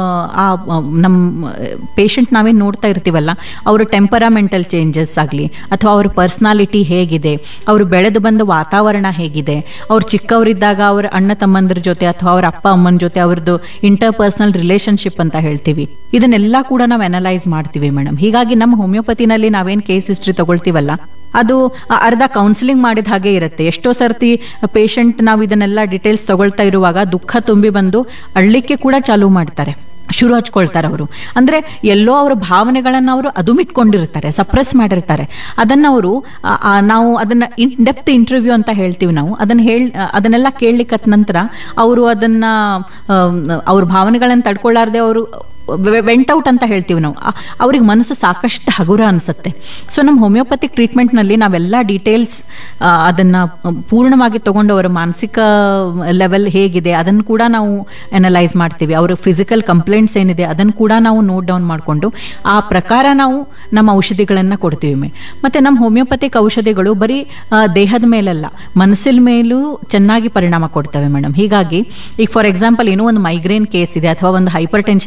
ಆ ಆ, ನಮ್ಮ ಪೇಷಂಟ್ ನಾವೇನು ನೋಡ್ತಾ ಇರ್ತೀವಲ್ಲ ಅವ್ರ ಟೆಂಪರಾಮೆಂಟಲ್ ಚೇಂಜಸ್ ಆಗಲಿ ಅಥವಾ ಅವ್ರ ಪರ್ಸ್ನಾಲಿಟಿ ಹೇಗಿದೆ ಅವ್ರು ಬೆಳೆದು ಬಂದ ವಾತಾವರಣ ಹೇಗಿದೆ ಅವ್ರು ಚಿಕ್ಕವರಿದ್ದಾಗ ಅವ್ರ ಅಣ್ಣ ತಮ್ಮಂದ್ರ ಜೊತೆ ಅಥವಾ ಅವ್ರ ಅಪ್ಪ ಅಮ್ಮನ ಜೊತೆ ಅವ್ರದ್ದು ಇಂಟರ್ ಪರ್ಸನಲ್ ರಿಲೇಶನ್ಶಿಪ್ ಅಂತ ಹೇಳ್ತೀವಿ ಇದನ್ನೆಲ್ಲ ಕೂಡ ನಾವು ಅನಲೈಸ್ ಮಾಡ್ತೀವಿ ಮೇಡಮ್ ಹೀಗಾಗಿ ನಮ್ಮ ಹೋಮಿಯೋಪತಿನಲ್ಲಿ ನಾವೇನು ಕೇಸ್ ಹಿಸ್ಟ್ರಿ ತಗೊಳ್ತೀವಲ್ಲ ಅದು ಅ- ಅರ್ಧ ಕೌನ್ಸಿಲಿಂಗ್ ಮಾಡಿದ ಹಾಗೆ ಇರುತ್ತೆ ಎಷ್ಟೋ ಸರ್ತಿ ಪೇಷಂಟ್ ನಾವು ಇದನ್ನೆಲ್ಲ ಡೀಟೇಲ್ಸ್ ತಗೊಳ್ತಾ ಇರುವಾಗ ದುಃಖ ತುಂಬಿ ಬಂದು ಅಳ್ಲಿಕ್ಕೆ ಕೂಡ ಚಾಲೂ ಮಾಡ್ತಾರೆ ಶುರು ಹಚ್ಕೊಳ್ತಾರೆ ಅವರು ಅಂದ್ರೆ ಎಲ್ಲೋ ಅವರ ಭಾವನೆಗಳನ್ನ ಅವರು ಅದುಮಿಟ್ಕೊಂಡಿರ್ತಾರೆ ಸಪ್ರೆಸ್ ಮಾಡಿರ್ತಾರೆ ಅದನ್ನ ಅವರು ನಾವು ಅದನ್ನ ಇನ್ ಡೆಪ್ತ್ ಇಂಟರ್ವ್ಯೂ ಅಂತ ಹೇಳ್ತೀವಿ ನಾವು ಅದನ್ನ ಹೇಳ್ ಅದನ್ನೆಲ್ಲ ಕೇಳಲಿಕ್ಕತ್ ನಂತರ ಅವರು ಅದನ್ನ ಆಮ್, ಅವ್ರ ಭಾವನೆಗಳನ್ನ ತಡ್ಕೊಳ್ಳಾರ್ದೆ ಅವರು ವೆಂಟ್ ಔಟ್ ಅಂತ ಹೇಳ್ತೀವಿ ನಾವು ಆ- ಅವ್ರಿಗೆ ಮನಸ್ಸು ಸಾಕಷ್ಟು ಹಗುರ ಅನಿಸುತ್ತೆ ಸೊ ನಮ್ಮ ಹೋಮಿಯೋಪತಿಕ್ ಟ್ರೀಟ್ಮೆಂಟ್ನಲ್ಲಿ ನಾವೆಲ್ಲ ಡೀಟೇಲ್ಸ್ ಅದನ್ನು ಪೂರ್ಣವಾಗಿ ತಗೊಂಡು ಅವರ ಮಾನಸಿಕ ಲೆವೆಲ್ ಹೇಗಿದೆ ಅದನ್ನು ಕೂಡ ನಾವು ಅನಲೈಸ್ ಮಾಡ್ತೀವಿ ಅವರ ಫಿಸಿಕಲ್ ಕಂಪ್ಲೇಂಟ್ಸ್ ಏನಿದೆ ಅದನ್ನು ಕೂಡ ನಾವು ನೋಟ್ ಡೌನ್ ಮಾಡಿಕೊಂಡು ಆ ಪ್ರಕಾರ ನಾವು ನಮ್ಮ ಔಷಧಿಗಳನ್ನು ಕೊಡ್ತೀವಿ ಮೇ ಮತ್ತು ನಮ್ಮ ಹೋಮಿಯೋಪತಿಕ್ ಔಷಧಿಗಳು ಬರೀ ಆ, ದೇಹದ ಮೇಲಲ್ಲ ಮನಸ್ಸಿನ ಮೇಲೂ ಚೆನ್ನಾಗಿ ಪರಿಣಾಮ ಕೊಡ್ತವೆ ಮೇಡಮ್ ಹೀಗಾಗಿ ಈಗ ಫಾರ್ ಎಕ್ಸಾಂಪಲ್ ಏನೋ ಒಂದು ಮೈಗ್ರೇನ್ ಕೇಸ್ ಇದೆ ಅಥವಾ ಒಂದು ಹೈಪರ್ ಟೆನ್ಷನ್ ಕೇಸ್ ನಾವು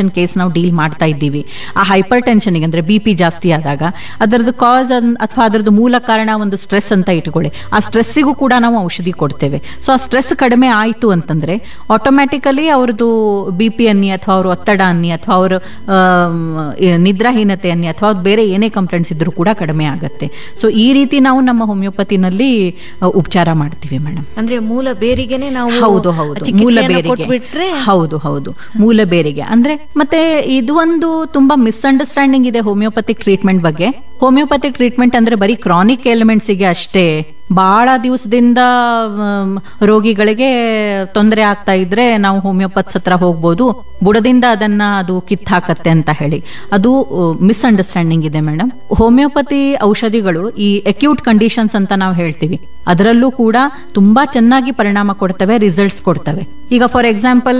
ನಾವು ಡೀಲ್ ಮಾಡ್ತಾ ಇದ್ದೀವಿ ಆ ಹೈಪರ್ ಟೆನ್ಷನ್ಗೆ ಅಂದ್ರೆ ಬಿ ಪಿ ಜಾಸ್ತಿ ಆದಾಗ ಅದರದ್ದು ಕಾಸ್ ಅಥವಾ ಅದರದ್ದು ಮೂಲ ಕಾರಣ ಒಂದು ಸ್ಟ್ರೆಸ್ ಅಂತ ಇಟ್ಕೊಳ್ಳಿ ಆ ಸ್ಟ್ರೆಸ್ಸಿಗೂ ಕೂಡ ನಾವು ಔಷಧಿ ಕೊಡ್ತೇವೆ ಸೊ ಆ ಸ್ಟ್ರೆಸ್ ಕಡಿಮೆ ಆಯಿತು ಅಂತಂದ್ರೆ ಆಟೋಮ್ಯಾಟಿಕಲಿ ಅವ್ರದ್ದು ಬಿ ಪಿ ಅನ್ನಿ ಅಥವಾ ಅವ್ರ ಒತ್ತಡ ಅನ್ನಿ ಅಥವಾ ಅವ್ರ ಆಮ್, ಈ ನಿದ್ರಾಹೀನತೆ ಅನ್ನಿ ಅಥವಾ ಅವ್ರ್ದ್ ಬೇರೆ ಏನೇ ಕಂಪ್ಲೇಂಟ್ಸ್ ಇದ್ರೂ ಕೂಡ ಕಡಿಮೆ ಆಗುತ್ತೆ ಸೊ ಈ ರೀತಿ ನಾವು ನಮ್ಮ ಹೋಮಿಯೋಪತಿನಲ್ಲಿ ಆ, ಉಪಚಾರ ಮಾಡ್ತೀವಿ ಮೇಡಮ್ ಅಂದ್ರೆ ಮೂಲ ಬೇರಿಗೆನೆ ನಾವು ಹೌದು ಹೌದು ಮೂಲ ಚಿಕಿತ್ಸೆಯನ್ನ ಬೇರಿಗೆ ಕೊಟ್ಬಿಟ್ರೆ ಹೌದು ಹೌದು ಮೂಲ ಬೇರಿಗೆ ಅಂದ್ರೆ ಮತ್ತೆ ಇದು ಒಂದು ತುಂಬಾ ಮಿಸ್ಅಂಡರ್ಸ್ಟ್ಯಾಂಡಿಂಗ್ ಇದೆ ಹೋಮಿಯೋಪತಿಕ್ ಟ್ರೀಟ್ಮೆಂಟ್ ಬಗ್ಗೆ ಹೋಮಿಯೋಪತಿಕ್ ಟ್ರೀಟ್ಮೆಂಟ್ ಅಂದ್ರೆ ಬರೀ ಕ್ರಾನಿಕ್ ಗೆ ಅಷ್ಟೇ ಬಹಳ ದಿವಸದಿಂದ ಆಮ್, ರೋಗಿಗಳಿಗೆ ತೊಂದರೆ ಆಗ್ತಾ ಇದ್ರೆ ನಾವು ಹೋಮಿಯೋಪತ್ಸ್ ಹತ್ರ ಹೋಗ್ಬೋದು ಬುಡದಿಂದ ಅದನ್ನ ಅದು ಕಿತ್ತಾಕತ್ತೆ ಅಂತ ಹೇಳಿ ಅದು ಮಿಸ್ಅಂಡರ್ಸ್ಟ್ಯಾಂಡಿಂಗ್ ಇದೆ ಮೇಡಮ್ ಹೋಮಿಯೋಪತಿ ಔಷಧಿಗಳು ಈ ಅಕ್ಯೂಟ್ ಕಂಡೀಷನ್ಸ್ ಅಂತ ನಾವು ಹೇಳ್ತೀವಿ ಅದರಲ್ಲೂ ಕೂಡ ತುಂಬಾ ಚೆನ್ನಾಗಿ ಪರಿಣಾಮ ಕೊಡ್ತವೆ ರಿಸಲ್ಟ್ಸ್ ಕೊಡ್ತವೆ ಈಗ ಫಾರ್ ಎಕ್ಸಾಂಪಲ್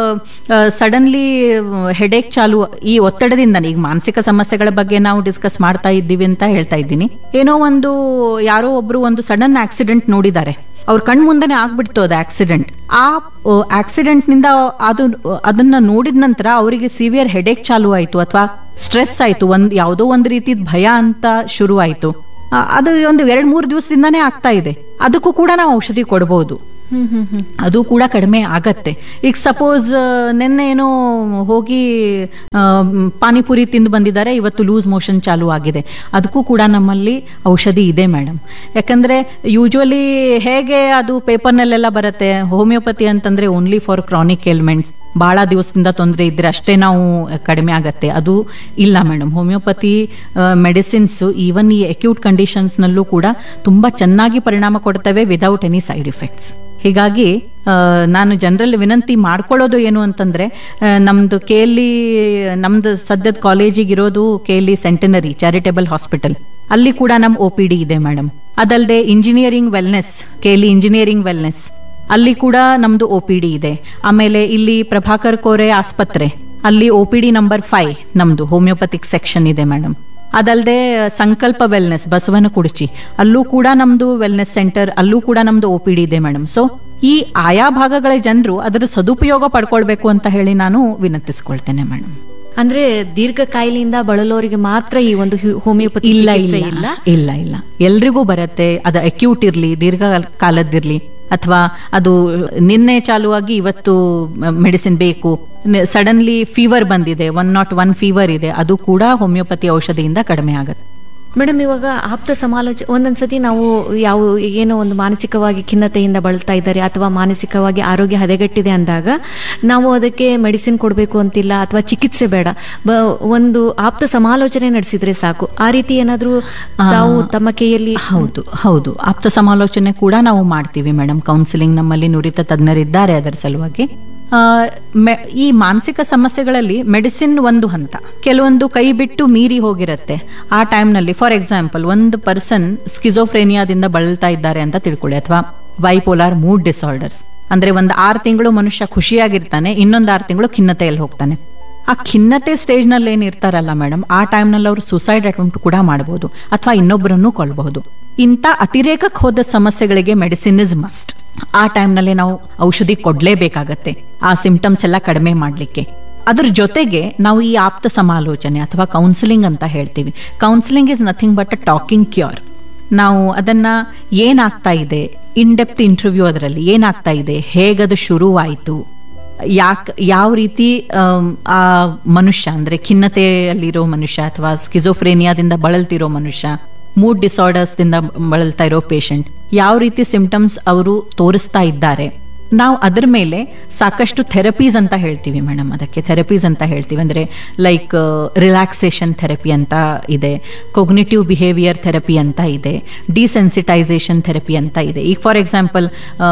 ಸಡನ್ಲಿ ಹೆಡೇಕ್ ಚಾಲು ಈ ಒತ್ತಡದಿಂದ ಈಗ ಮಾನಸಿಕ ಸಮಸ್ಯೆಗಳ ಬಗ್ಗೆ ನಾವು ಡಿಸ್ಕಸ್ ಮಾಡ್ತಾ ಇದ್ದೀವಿ ಅಂತ ಹೇಳ್ತಾ ಇದ್ದೀನಿ ಏನೋ ಒಂದು ಯಾರೋ ಒಬ್ರು ಒಂದು ಸಡನ್ ಆಕ್ಸಿಡೆಂಟ್ ನೋಡಿದ್ದಾರೆ ಅವ್ರ ಕಣ್ ಮುಂದೆನೆ ಆಗ್ಬಿಡ್ತು ಅದು ಆಕ್ಸಿಡೆಂಟ್ ಆ ಆಕ್ಸಿಡೆಂಟ್ ನಿಂದ ಅದು ಅದನ್ನ ನೋಡಿದ ನಂತರ ಅವರಿಗೆ ಸಿವಿಯರ್ ಹೆಡೇಕ್ ಚಾಲು ಆಯ್ತು ಅಥವಾ ಸ್ಟ್ರೆಸ್ ಆಯ್ತು ಒಂದ್ ಯಾವುದೋ ಒಂದು ರೀತಿದ ಭಯ ಅಂತ ಶುರು ಆಯ್ತು ಆ, ಅದು ಒಂದು ಎರಡ್ ಮೂರು ದಿವಸದಿಂದಾನೇ ಆಗ್ತಾ ಇದೆ ಅದಕ್ಕೂ ಕೂಡ ನಾವು ಔಷಧಿ ಕೊಡಬಹುದು ಹ್ಮ್ ಹ್ಮ್ ಹ್ಮ್ ಅದು ಕೂಡ ಕಡಿಮೆ ಆಗತ್ತೆ ಈಗ ಸಪೋಸ್ ನಿನ್ನೆ ಏನೋ ಹೋಗಿ ಆ, ಮ್, ಪಾನಿಪುರಿ ತಿಂದು ಬಂದಿದ್ದಾರೆ ಇವತ್ತು ಲೂಸ್ ಮೋಷನ್ ಚಾಲು ಆಗಿದೆ ಅದಕ್ಕೂ ಕೂಡ ನಮ್ಮಲ್ಲಿ ಔಷಧಿ ಇದೆ ಮೇಡಮ್ ಯಾಕಂದ್ರೆ ಯೂಶುವಲಿ ಹೇಗೆ ಅದು ಪೇಪರ್ನಲ್ಲೆಲ್ಲ ಬರುತ್ತೆ ಹೋಮಿಯೋಪತಿ ಅಂತಂದ್ರೆ ಓನ್ಲಿ ಫಾರ್ ಕ್ರಾನಿಕ್ ಎಲಿಮೆಂಟ್ಸ್ ಬಹಳ ದಿವಸದಿಂದ ತೊಂದರೆ ಇದ್ರೆ ಅಷ್ಟೇ ನಾವು ಕಡಿಮೆ ಆಗತ್ತೆ ಅದು ಇಲ್ಲ ಮೇಡಮ್ ಹೋಮಿಯೋಪತಿ ಮೆಡಿಸಿನ್ಸ್ ಈವನ್ ಈ ಅಕ್ಯೂಟ್ ಕಂಡೀಷನ್ಸ್ನಲ್ಲೂ ಕೂಡ ತುಂಬಾ ಚೆನ್ನಾಗಿ ಪರಿಣಾಮ ಕೊಡ್ತವೆ ವಿದೌಟ್ ಎನಿ ಸೈಡ್ ಇಫೆಕ್ಟ್ಸ್ ಹೀಗಾಗಿ ಆ, ನಾನು ಜನರಲ್ಲಿ ವಿನಂತಿ ಮಾಡ್ಕೊಳ್ಳೋದು ಏನು ಅಂತಂದ್ರೆ ಆ, ನಮ್ದು ಕೆ ಎಲ್ಲಿ ನಮ್ದು ಸದ್ಯದ ಕಾಲೇಜಿಗೆ ಇರೋದು ಕೆ ಎಲ್ಲಿ ಸೆಂಟನರಿ ಚಾರಿಟೇಬಲ್ ಹಾಸ್ಪಿಟಲ್ ಅಲ್ಲಿ ಕೂಡ ನಮ್ ಒ ಪಿ ಡಿ ಇದೆ ಮೇಡಮ್ ಅದಲ್ಲದೆ ಇಂಜಿನಿಯರಿಂಗ್ ವೆಲ್ನೆಸ್ ಕೆ ಎಲ್ಲಿ ಇಂಜಿನಿಯರಿಂಗ್ ವೆಲ್ನೆಸ್ ಅಲ್ಲಿ ಕೂಡ ನಮ್ದು ಒ ಪಿ ಡಿ ಇದೆ ಆಮೇಲೆ ಇಲ್ಲಿ ಪ್ರಭಾಕರ್ ಕೋರೆ ಆಸ್ಪತ್ರೆ ಅಲ್ಲಿ O P D number five ನಮ್ದು ಹೋಮಿಯೋಪತಿಕ್ ಸೆಕ್ಷನ್ ಇದೆ ಮೇಡಮ್ ಅದಲ್ಲದೆ ಸಂಕಲ್ಪ ವೆಲ್ನೆಸ್ ಬಸವನ ಕುಡಚಿ ಅಲ್ಲೂ ಕೂಡ ನಮ್ದು ವೆಲ್ನೆಸ್ ಸೆಂಟರ್ ಅಲ್ಲೂ ಕೂಡ ನಮ್ದು ಒ ಪಿ ಡಿ ಇದೆ ಮೇಡಮ್ ಸೊ ಈ ಆಯಾ ಭಾಗಗಳ ಜನರು ಅದರ ಸದುಪಯೋಗ ಪಡ್ಕೊಳ್ಬೇಕು ಅಂತ ಹೇಳಿ ನಾನು ವಿನಂತಿಸ್ಕೊಳ್ತೇನೆ ಮೇಡಮ್ ಅಂದ್ರೆ ದೀರ್ಘ ಕಾಯಿಲೆಯಿಂದ ಬಳಲೋರಿಗೆ ಮಾತ್ರ ಈ ಒಂದು ಹಿ- ಹೋಮಿಯೋಪತಿ ಇಲ್ಲ ಚಿಕಿತ್ಸೆ ಇಲ್ಲ ಇಲ್ಲ ಇಲ್ಲ ಎಲ್ರಿಗೂ ಬರುತ್ತೆ ಅದು ಅಕ್ಯೂಟ್ ಇರ್ಲಿ ದೀರ್ಘ ಕಾಲದ್ದಿರ್ಲಿ ಅಥವಾ ಅದು ನಿನ್ನೆ ಚಾಲುವಾಗಿ ಇವತ್ತು ಮೆಡಿಸಿನ್ ಬೇಕು ಸಡನ್ಲಿ ಫೀವರ್ ಬಂದಿದೆ ಒನ್ ನಾಟ್ ಒನ್ ಫೀವರ್ ಇದೆ ಅದು ಕೂಡ ಹೋಮಿಯೋಪತಿ ಔಷಧಿಯಿಂದ ಕಡಿಮೆ ಆಗುತ್ತೆ ಮೇಡಮ್ ಇವಾಗ ಆಪ್ತ ಸಮಾಲೋಚನೆ ಒಂದೊಂದ್ಸತಿ ನಾವು ಯಾವ ಏನೋ ಒಂದು ಮಾನಸಿಕವಾಗಿ ಖಿನ್ನತೆಯಿಂದ ಬಳಲ್ತಾ ಇದ್ದಾರೆ ಅಥವಾ ಮಾನಸಿಕವಾಗಿ ಆರೋಗ್ಯ ಹದಗೆಟ್ಟಿದೆ ಅಂದಾಗ ನಾವು ಅದಕ್ಕೆ ಮೆಡಿಸಿನ್ ಕೊಡಬೇಕು ಅಂತಿಲ್ಲ ಅಥವಾ ಚಿಕಿತ್ಸೆ ಬೇಡ ಬ ಒಂದು ಆಪ್ತ ಸಮಾಲೋಚನೆ ನಡೆಸಿದ್ರೆ ಸಾಕು ಆ ರೀತಿ ಏನಾದರೂ ತಾವು ತಮ್ಮ ಕೈಯಲ್ಲಿ ಹೌದು ಹೌದು ಆಪ್ತ ಸಮಾಲೋಚನೆ ಕೂಡ ನಾವು ಮಾಡ್ತೀವಿ ಮೇಡಮ್ ಕೌನ್ಸಿಲಿಂಗ್ ನಮ್ಮಲ್ಲಿ ನುರಿತ ತಜ್ಞರಿದ್ದಾರೆ ಅದರ ಸಲುವಾಗಿ ಆ, ಮೆ- ಈ ಮಾನಸಿಕ ಸಮಸ್ಯೆಗಳಲ್ಲಿ ಮೆಡಿಸಿನ್ ಒಂದು ಹಂತ ಕೆಲವೊಂದು ಕೈ ಬಿಟ್ಟು ಮೀರಿ ಹೋಗಿರತ್ತೆ ಆ ಟೈಮ್ನಲ್ಲಿ ಫಾರ್ ಎಕ್ಸಾಂಪಲ್ ಒಂದು ಪರ್ಸನ್ ಸ್ಕಿಜೋಫ್ರೇನಿಯಾದಿಂದ ಬಳಲ್ತಾ ಇದ್ದಾರೆ ಅಂತ ತಿಳ್ಕೊಳ್ಳಿ ಅಥವಾ ಬೈಪೋಲಾರ್ ಮೂಡ್ ಡಿಸಾರ್ಡರ್ಸ್ ಅಂದ್ರೆ ಒಂದು ಆರು ತಿಂಗಳು ಮನುಷ್ಯ ಖುಷಿಯಾಗಿರ್ತಾನೆ ಇನ್ನೊಂದು ಆರು ತಿಂಗಳು ಖಿನ್ನತೆಯಲ್ಲಿ ಹೋಗ್ತಾನೆ ಆ ಖಿನ್ನತೆ ಸ್ಟೇಜ್ ನಲ್ಲಿ ಏನ್ ಇರ್ತಾರಲ್ಲ ಮೇಡಮ್ ಆ ಟೈಮ್ ನಲ್ಲಿ ಅವರು ಸುಸೈಡ್ ಅಟೆಂಪ್ಟ್ ಕೂಡ ಮಾಡಬಹುದು ಅಥವಾ ಇನ್ನೊಬ್ಬರನ್ನು ಕೊಲ್ಲಬಹುದು ಇಂಥ ಅತಿರೇಕಕ್ಕೆ ಹೋದ ಸಮಸ್ಯೆಗಳಿಗೆ ಮೆಡಿಸಿನ್ ಇಸ್ ಮಸ್ಟ್ ಆ ಟೈಮ್ ನಲ್ಲಿ ನಾವು ಔಷಧಿ ಕೊಡ್ಲೇಬೇಕಾಗತ್ತೆ ಆ ಸಿಂಪ್ಟಮ್ಸ್ ಎಲ್ಲ ಕಡಿಮೆ ಮಾಡ್ಲಿಕ್ಕೆ ಅದ್ರ ಜೊತೆಗೆ ನಾವು ಈ ಆಪ್ತ ಸಮಾಲೋಚನೆ ಅಥವಾ ಕೌನ್ಸಿಲಿಂಗ್ ಅಂತ ಹೇಳ್ತೀವಿ counselling is nothing but a talking cure ನಾವು ಅದನ್ನ ಏನಾಗ್ತಾ ಇದೆ ಇನ್ ಡೆಪ್ತ್ ಇಂಟರ್ವ್ಯೂ ಅದರಲ್ಲಿ ಏನಾಗ್ತಾ ಇದೆ ಹೇಗದು ಶುರುವಾಯಿತು ಯಾಕ್ ಯಾವ ರೀತಿ ಆಮ್, ಆ ಮನುಷ್ಯ ಅಂದ್ರೆ ಖಿನ್ನತೆಯಲ್ಲಿರೋ ಮನುಷ್ಯ ಅಥವಾ ಸ್ಕಿಜೋಫ್ರೇನಿಯಾದಿಂದ ಬಳಲ್ತಿರೋ ಮನುಷ್ಯ ಮೂಡ್ ಡಿಸಾರ್ಡರ್ಸ್ ದಿಂದ ಬಳಲ್ತಾ ಇರೋ ಪೇಷಂಟ್ ಯಾವ ರೀತಿ ಸಿಂಪ್ಟಮ್ಸ್ ಅವರು ತೋರಿಸ್ತಾ ಇದ್ದಾರೆ ನಾವು ಅದರ ಮೇಲೆ ಸಾಕಷ್ಟು ಥೆರಪೀಸ್ ಅಂತ ಹೇಳ್ತೀವಿ ಮೇಡಮ್ ಅದಕ್ಕೆ ಥೆರಪೀಸ್ ಅಂತ ಹೇಳ್ತೀವಿ ಅಂದ್ರೆ ಲೈಕ್ ರಿಲ್ಯಾಕ್ಸೇಷನ್ ಥೆರಪಿ ಅಂತ ಇದೆ ಕೊಗ್ನಿಟಿವ್ ಬಿಹೇವಿಯರ್ ಥೆರಪಿ ಅಂತ ಇದೆ ಡಿಸೆನ್ಸಿಟೈಸೇಷನ್ ಥೆರಪಿ ಅಂತ ಇದೆ ಈಗ ಫಾರ್ ಎಕ್ಸಾಂಪಲ್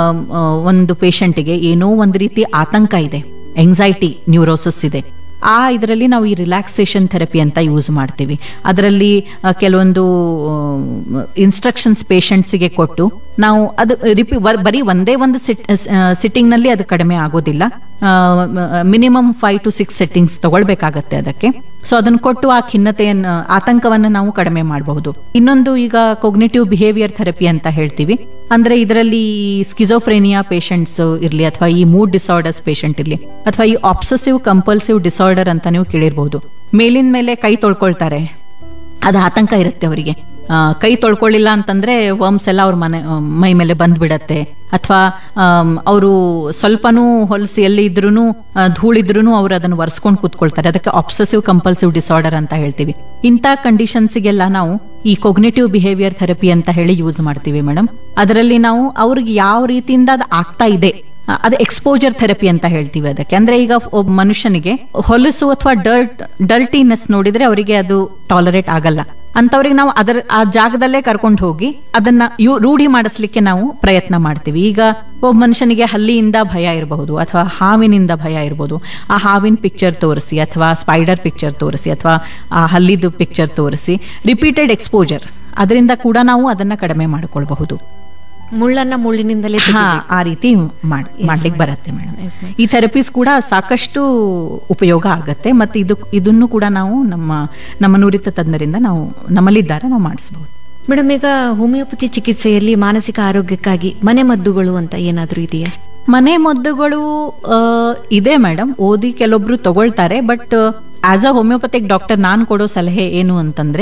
ಒಂದು ಪೇಷಂಟಿಗೆ ಏನೋ ಒಂದು ರೀತಿ ಆತಂಕ ಇದೆ ಎಂಗ್ಸೈಟಿ ನ್ಯೂರೋಸಿಸ್ ಇದೆ ಆ ಇದರಲ್ಲಿ ನಾವು ಈ ರಿಲ್ಯಾಕ್ಸೇಷನ್ ಥೆರಪಿ ಅಂತ ಯೂಸ್ ಮಾಡ್ತೀವಿ ಅದರಲ್ಲಿ ಆ, ಕೆಲವೊಂದು ಇನ್ಸ್ಟ್ರಕ್ಷನ್ಸ್ ಪೇಷಂಟ್ಸಿಗೆ ಕೊಟ್ಟು ನಾವು ಅದು ರಿಪಿ ವರ್- ಬರೀ ಒಂದೇ ಒಂದು ಸಿಟ್ ಸಿಟ್ಟಿಂಗ್ ನಲ್ಲಿ ಅದು ಕಡಿಮೆ ಆಗೋದಿಲ್ಲ minimum five to six sittings ತಗೊಳ್ಬೇಕಾಗತ್ತೆ ಅದಕ್ಕೆ ಸೊ ಅದನ್ನ ಕೊಟ್ಟು ಆ ಖಿನ್ನತೆಯನ್ನು ಆತಂಕವನ್ನ ನಾವು ಕಡಿಮೆ ಮಾಡಬಹುದು ಇನ್ನೊಂದು ಈಗ ಕೊಗ್ನಿಟಿವ್ ಬಿಹೇವಿಯರ್ ಥೆರಪಿ ಅಂತ ಹೇಳ್ತೀವಿ ಅಂದ್ರೆ ಇದರಲ್ಲಿ ಸ್ಕಿಜೋಫ್ರೇನಿಯಾ ಪೇಷಂಟ್ಸ್ ಇರಲಿ ಅಥವಾ ಈ ಮೂಡ್ ಡಿಸಾರ್ಡರ್ಸ್ ಪೇಷಂಟ್ ಇರಲಿ ಅಥವಾ ಈ ಆಬ್ಸೆಸಿವ್ ಕಂಪಲ್ಸಿವ್ ಡಿಸಾರ್ಡರ್ ಅಂತ ನೀವು ಕೇಳಿರ್ಬೋದು ಮೇಲಿನ ಮೇಲೆ ಕೈ ತೊಳ್ಕೊಳ್ತಾರೆ ಅದು ಆತಂಕ ಇರುತ್ತೆ ಅವರಿಗೆ ಕೈ ತೊಳ್ಕೊಳ್ಳಿಲ್ಲ ಅಂತಂದ್ರೆ ವರ್ಮ್ಸ್ ಎಲ್ಲ ಅವ್ರ ಮನೆ ಆ, ಮೈ ಮೇಲೆ ಬಂದ್ಬಿಡತ್ತೆ ಅಥವಾ ಅವರು ಸ್ವಲ್ಪನೂ ಹೊಲಸು ಎಲ್ಲಿ ಇದ್ರೂ ಧೂಳಿದ್ರೂ ಅವ್ರು ಅದನ್ನು ಒರೆಸ್ಕೊಂಡು ಕೂತ್ಕೊಳ್ತಾರೆ ಅದಕ್ಕೆ ಆಬ್ಸೆಸಿವ್ ಕಂಪಲ್ಸಿವ್ ಡಿಸಾರ್ಡರ್ ಅಂತ ಹೇಳ್ತೀವಿ ಇಂಥ ಕಂಡೀಷನ್ಸ್ಗೆಲ್ಲ ನಾವು ಈ ಕೊಗ್ನೇಟಿವ್ ಬಿಹೇವಿಯರ್ ಥೆರಪಿ ಅಂತ ಹೇಳಿ ಯೂಸ್ ಮಾಡ್ತೀವಿ ಮೇಡಮ್ ಅದರಲ್ಲಿ ನಾವು ಅವ್ರಿಗೆ ಯಾವ ರೀತಿಯಿಂದ ಅದು ಆಗ್ತಾ ಇದೆ ಆ, ಅದು ಎಕ್ಸ್ಪೋಜರ್ ಥೆರಪಿ ಅಂತ ಹೇಳ್ತೀವಿ ಅದಕ್ಕೆ ಅಂದ್ರೆ ಈಗ ಒಬ್ಬ ಮನುಷ್ಯನಿಗೆ ಹೊಲಸು ಅಥವಾ ಡರ್ಟ್ ಡರ್ಟಿನೆಸ್ ನೋಡಿದ್ರೆ ಅವರಿಗೆ ಅದು ಟಾಲರೇಟ್ ಆಗಲ್ಲ ಅಂತವ್ರಿಗೆ ನಾವು ಅದರ ಆ ಜಾಗದಲ್ಲೇ ಕರ್ಕೊಂಡು ಹೋಗಿ ಅದನ್ನ ಯು ರೂಢಿ ಮಾಡಿಸ್ಲಿಕ್ಕೆ ನಾವು ಪ್ರಯತ್ನ ಮಾಡ್ತೀವಿ ಈಗ ಒಬ್ಬ ಮನುಷ್ಯನಿಗೆ ಹಲ್ಲಿಯಿಂದ ಭಯ ಇರಬಹುದು ಅಥವಾ ಹಾವಿನಿಂದ ಭಯ ಇರಬಹುದು ಆ ಹಾವಿನ ಪಿಕ್ಚರ್ ತೋರಿಸಿ ಅಥವಾ ಸ್ಪೈಡರ್ ಪಿಕ್ಚರ್ ತೋರಿಸಿ ಅಥವಾ ಆ ಹಲ್ಲಿದು ಪಿಕ್ಚರ್ ತೋರಿಸಿ ರಿಪೀಟೆಡ್ ಎಕ್ಸ್ಪೋಜರ್ ಅದರಿಂದ ಕೂಡ ನಾವು ಅದನ್ನ ಕಡಿಮೆ ಮಾಡಿಕೊಳ್ಬಹುದು ಮುಳ್ಳನ್ನ ಮುಳ್ಳಿನಿಂದಲೇ ಹಾ ಆ ರೀತಿ ಮಾಡ್- ಮಾಡ್ಲಿಕ್ಕೆ ಬರುತ್ತೆ ಮೇಡಮ್ ಈ ಥೆರಪೀಸ್ ಕೂಡ ಸಾಕಷ್ಟು ಉಪಯೋಗ ಆಗತ್ತೆ ಮತ್ತೆ ಇದು ಇದನ್ನು ಕೂಡ ನಾವು ನಮ್ಮ ನಮ್ಮ ನುರಿತ ತಜ್ಞರಿಂದ ನಾವು ನಮ್ಮಲ್ಲಿದ್ದಾರೆ ನಾವು ಮಾಡಿಸಬಹುದು ಮೇಡಮ್ ಈಗ ಹೋಮಿಯೋಪತಿ ಚಿಕಿತ್ಸೆಯಲ್ಲಿ ಮಾನಸಿಕ ಆರೋಗ್ಯಕ್ಕಾಗಿ ಮನೆ ಮದ್ದುಗಳು ಅಂತ ಏನಾದ್ರೂ ಇದೆಯಾ ಮನೆ ಮದ್ದುಗಳು ಆ, ಇದೆ ಮೇಡಮ್ ಓದಿ ಕೆಲವೊಬ್ರು ತಗೊಳ್ತಾರೆ but as a homeopathic doctor ನಾನು ಕೊಡೋ ಸಲಹೆ ಏನು ಅಂತಂದ್ರೆ